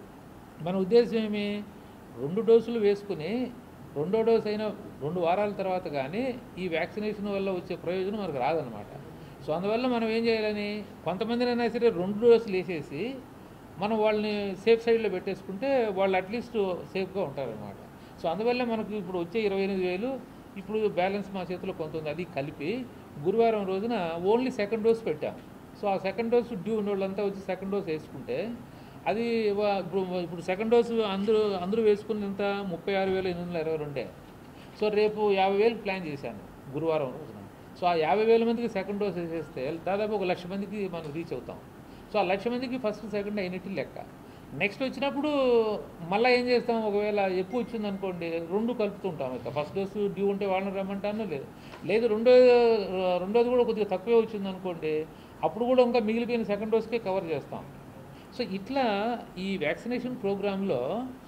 మన ఉద్దేశం ఏమి రెండు డోసులు వేసుకుని రెండో డోసు అయిన రెండు వారాల తర్వాత కానీ ఈ వ్యాక్సినేషన్ వల్ల వచ్చే ప్రయోజనం మనకు రాదనమాట సో అందువల్ల మనం ఏం చేయాలని కొంతమందినైనా సరే రెండు డోసులు వేసేసి మనం వాళ్ళని సేఫ్ సైడ్లో పెట్టేసుకుంటే వాళ్ళు అట్లీస్ట్ సేఫ్గా ఉంటారనమాట సో అందువల్ల మనకు ఇప్పుడు వచ్చే ఇరవై ఎనిమిది వేలు ఇప్పుడు బ్యాలెన్స్ మా చేతిలో కొంత ఉంది అది కలిపి గురువారం రోజున ఓన్లీ సెకండ్ డోస్ పెట్టాం సో ఆ సెకండ్ డోస్ డ్యూ ఉన్న వాళ్ళంతా వచ్చి సెకండ్ డోస్ వేసుకుంటే అది వా- ఇప్పుడు ఇప్పుడు సెకండ్ డోసు అందరూ అందరూ వేసుకున్నంత ముప్పై ఆరు వేల ఎనిమిది వందల ఇరవై రెండే సో రేపు యాభై వేలు ప్లాన్ చేశాను గురువారం రోజున సో ఆ యాభై వేల మందికి సెకండ్ డోస్ వేసేస్తే దాదాపు ఒక లక్ష మందికి మనం రీచ్ అవుతాం సో ఆ లక్ష మందికి ఫస్ట్ సెకండ్ అయినట్టు లెక్క నెక్స్ట్ వచ్చినప్పుడు మళ్ళీ ఏం చేస్తాం ఒకవేళ ఎక్కువ వచ్చింది అనుకోండి రెండు కలుపుతుంటాం ఇక ఫస్ట్ డోస్ డ్యూ ఉంటే వాళ్ళని రమ్మంటాను లేదు లేదు రెండో రెండోది కూడా కొద్దిగా తక్కువే వచ్చింది అనుకోండి అప్పుడు కూడా ఇంకా మిగిలిపోయిన సెకండ్ డోస్కే కవర్ చేస్తాం సో ఇట్లా ఈ వ్యాక్సినేషన్ ప్రోగ్రాంలో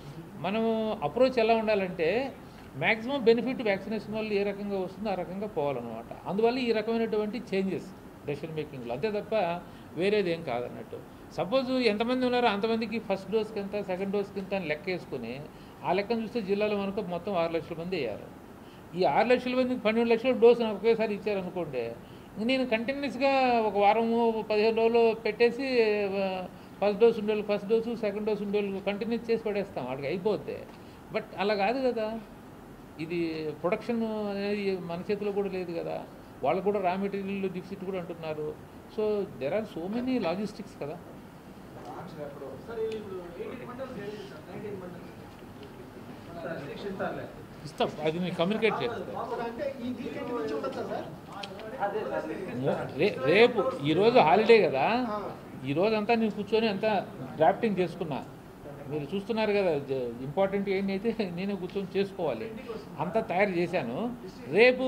మనం అప్రోచ్ ఎలా ఉండాలంటే మ్యాక్సిమం బెనిఫిట్ వ్యాక్సినేషన్ వల్ల ఏ రకంగా వస్తుందో ఆ రకంగా పోవాలన్నమాట అందువల్ల ఈ రకమైనటువంటి చేంజెస్ డెసిషన్ మేకింగ్లో అంతే తప్ప వేరేది ఏం కాదన్నట్టు సపోజ్ ఎంతమంది ఉన్నారో అంతమందికి ఫస్ట్ డోస్కి ఎంత సెకండ్ డోస్కి ఎంత అని లెక్క వేసుకుని ఆ లెక్కను చూస్తే జిల్లాలో మనకు మొత్తం ఆరు లక్షల మంది అయ్యారు ఈ ఆరు లక్షల మందికి పన్నెండు లక్షల డోసు నాకు ఒకేసారి ఇచ్చారనుకోండి ఇంక నేను కంటిన్యూస్గా ఒక వారము పదిహేను రోజులు పెట్టేసి ఫస్ట్ డోస్ ఉండేవాళ్ళు ఫస్ట్ డోసు సెకండ్ డోస్ ఉండేవాళ్ళు కంటిన్యూస్ చేసి పడేస్తాం వాడికి అయిపోతే బట్ అలా కాదు కదా ఇది ప్రొడక్షన్ అనేది మన చేతిలో కూడా లేదు కదా వాళ్ళు కూడా రా మెటీరియల్ డిఫిసిట్ కూడా అంటున్నారు so there are so many logistics కదా సార్ ఇప్పుడు ఎయిటీన్ మండల్స్ ఏంటి సార్ నైన్టీన్ మండల్స్ సార్ శిక్షిస్తారులే ఇస్తాం అది నేను కమ్యూనికేట్ చేస్తాను సార్ అంటే ఈ వీకెండ్ నుంచి ఉండొచ్చా సార్ అదే సార్ మో- రే రేపు ఈరోజు హాలిడే కదా ఈరోజు అంతా నేను కూర్చొని అంతా డ్రాఫ్టింగ్ చేసుకున్నా మీరు చూస్తున్నారు కదా ఇంపార్టెంట్ ఏంటి అయితే నేనే కూర్చొని చేసుకోవాలి అంతా తయారు చేశాను రేపు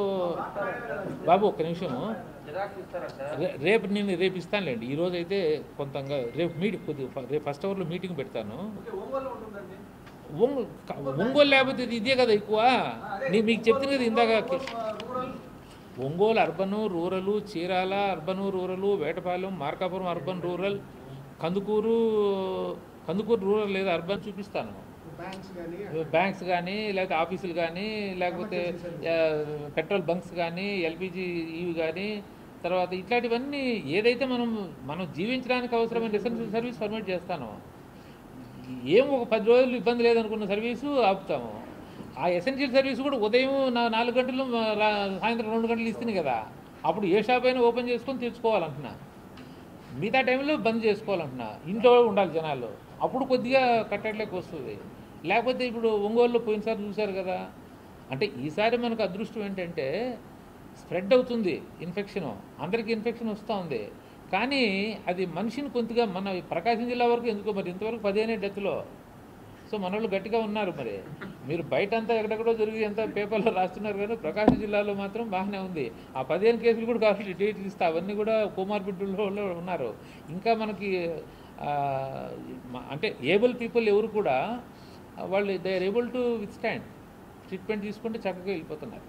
బాబు ఒక్క నిమిషము జిరాక్స్ ఇస్తారా సార్ రే- రేపు నేను రేపు ఇస్తానులేండి ఈరోజు అయితే కొంతంగా రేపు మీటింగ్ కొద్దిగా రేపు ఫస్ట్ అవర్లో మీటింగ్ పెడతాను ఓకే ఒంగోలు ఉంటుందండి ఒంగో క- ఒంగోలు లేకపోతే ఇది ఇదే కదా ఎక్కువ నేను మీకు చెప్తాను కదా ఇందాక rural Ongole urban rural Chirala urban rural Vetapalem Markapuram urban rural Kandukur Kandukur rural లేదా అర్బన్ చూపిస్తాను బ్యాంక్స్ కానీ బ్యాంక్స్ కానీ లేకపోతే ఆఫీసులు కానీ లేకపోతే ఆ, పెట్రోల్ బంక్స్ కానీ ఎల్పిజి ఇవి కానీ తర్వాత ఇట్లాంటివన్నీ ఏదైతే మనం మనం జీవించడానికి అవసరమైన ఎసెన్షియల్ సర్వీస్ పర్మిట్ చేస్తానో ఏం ఒక పది రోజులు ఇబ్బంది లేదనుకున్న సర్వీసు ఆపుతాము ఆ ఎసెన్షియల్ సర్వీస్ కూడా ఉదయం నా నాలుగు గంటలు మ- రా- సాయంత్రం రెండు గంటలు ఇస్తుంది కదా అప్పుడు ఏ షాప్ అయినా ఓపెన్ చేసుకొని తెచ్చుకోవాలంటున్నా మిగతా టైంలో బంద్ చేసుకోవాలంటున్నా ఇంట్లో ఉండాలి జనాలు అప్పుడు కొద్దిగా కట్టట్లేక వస్తుంది లేకపోతే ఇప్పుడు ఒంగోలులో పోయినసారి చూశారు కదా అంటే ఈసారి మనకు అదృష్టం ఏంటంటే స్ప్రెడ్ అవుతుంది ఇన్ఫెక్షన్ అందరికీ ఇన్ఫెక్షన్ వస్తూ ఉంది కానీ అది మనిషిని కొద్దిగా మన ప్రకాశం జిల్లా వరకు ఎందుకో మరి ఇంతవరకు పదిహేనే డెత్లో సో మన వాళ్ళు గట్టిగా ఉన్నారు మరి మీరు బయట అంతా ఎక్కడెక్కడో జరిగి ఎంత పేపర్లో రాస్తున్నారు కానీ ప్రకాశం జిల్లాలో మాత్రం బాగానే ఉంది ఆ పదిహేను కేసులు కూడా కావాలి డేట్ ఇస్తా అవన్నీ కూడా కోమార్బిడ్లో ఉన్నారు ఇంకా మనకి ఆ, మ- అంటే ఏబుల్ పీపుల్ ఎవరు కూడా ఆ, వాళ్ళు they are able to withstand treatment తీసుకుంటే చక్కగా వెళ్ళిపోతున్నారు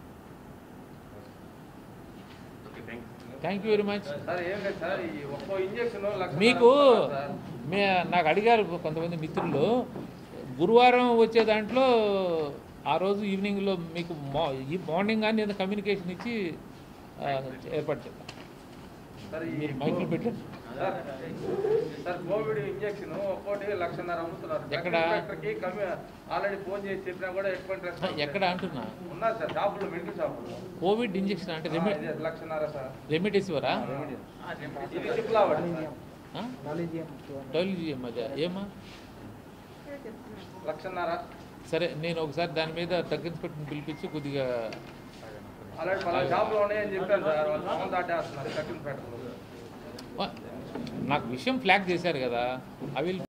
thank you very much sir ఏం లేదు సార్ ఈ ఒక్కో ఇంజక్షన్ లక్ష మీకు సార్ మే నాకు అడిగారు కొంతమంది మిత్రులు గురువారం వచ్చే దాంట్లో ఆ రోజు ఈవినింగ్లో మీకు మా ఈ మార్నింగ్ కానీ నేను కమ్యూనికేషన్ ఇచ్చి ఆ, ఏర్పాటు చేద్దాం సార్ ఈ మీరు మైకులు పెట్టారు సార్ సార్ కోవిడ్ ఇంజక్షన్ ఒక్కోటి లక్షన్నర అమ్ముతున్నారు ఎక్కడ? డాక్టర్కి కమ్మి ఆల్రెడీ ఫోన్ చేసి చెప్పినా కూడా ఎక్కువ రెస్పాన్స్ ఎక్కడ అంటున్నా ఉన్నారు సార్ షాపులు మెడికల్ షాపులు కోవిడ్ ఇంజెక్షన్ అంటే రెమి ఆ, ఇదే లక్షన్నర సార్ రెమిడెసివరా ఇది చిప్లావడి సార్ టోలిజియం అదే ఏమా లక్షన్నర సరే నేను ఒకసారి దాని మీద తగ్గ ఇన్స్పెక్టర్ని పిలిపించి కొద్దిగా ఆల్రెడీ పలానా షాపులు ఉన్నాయని చెప్పాను సార్ వాళ్ళు మొహం దాటేస్తున్నారు కట్టిన పెట్టలు ఆ, నాకు విషయం ఫ్లాగ్ చేశారు కదా అవి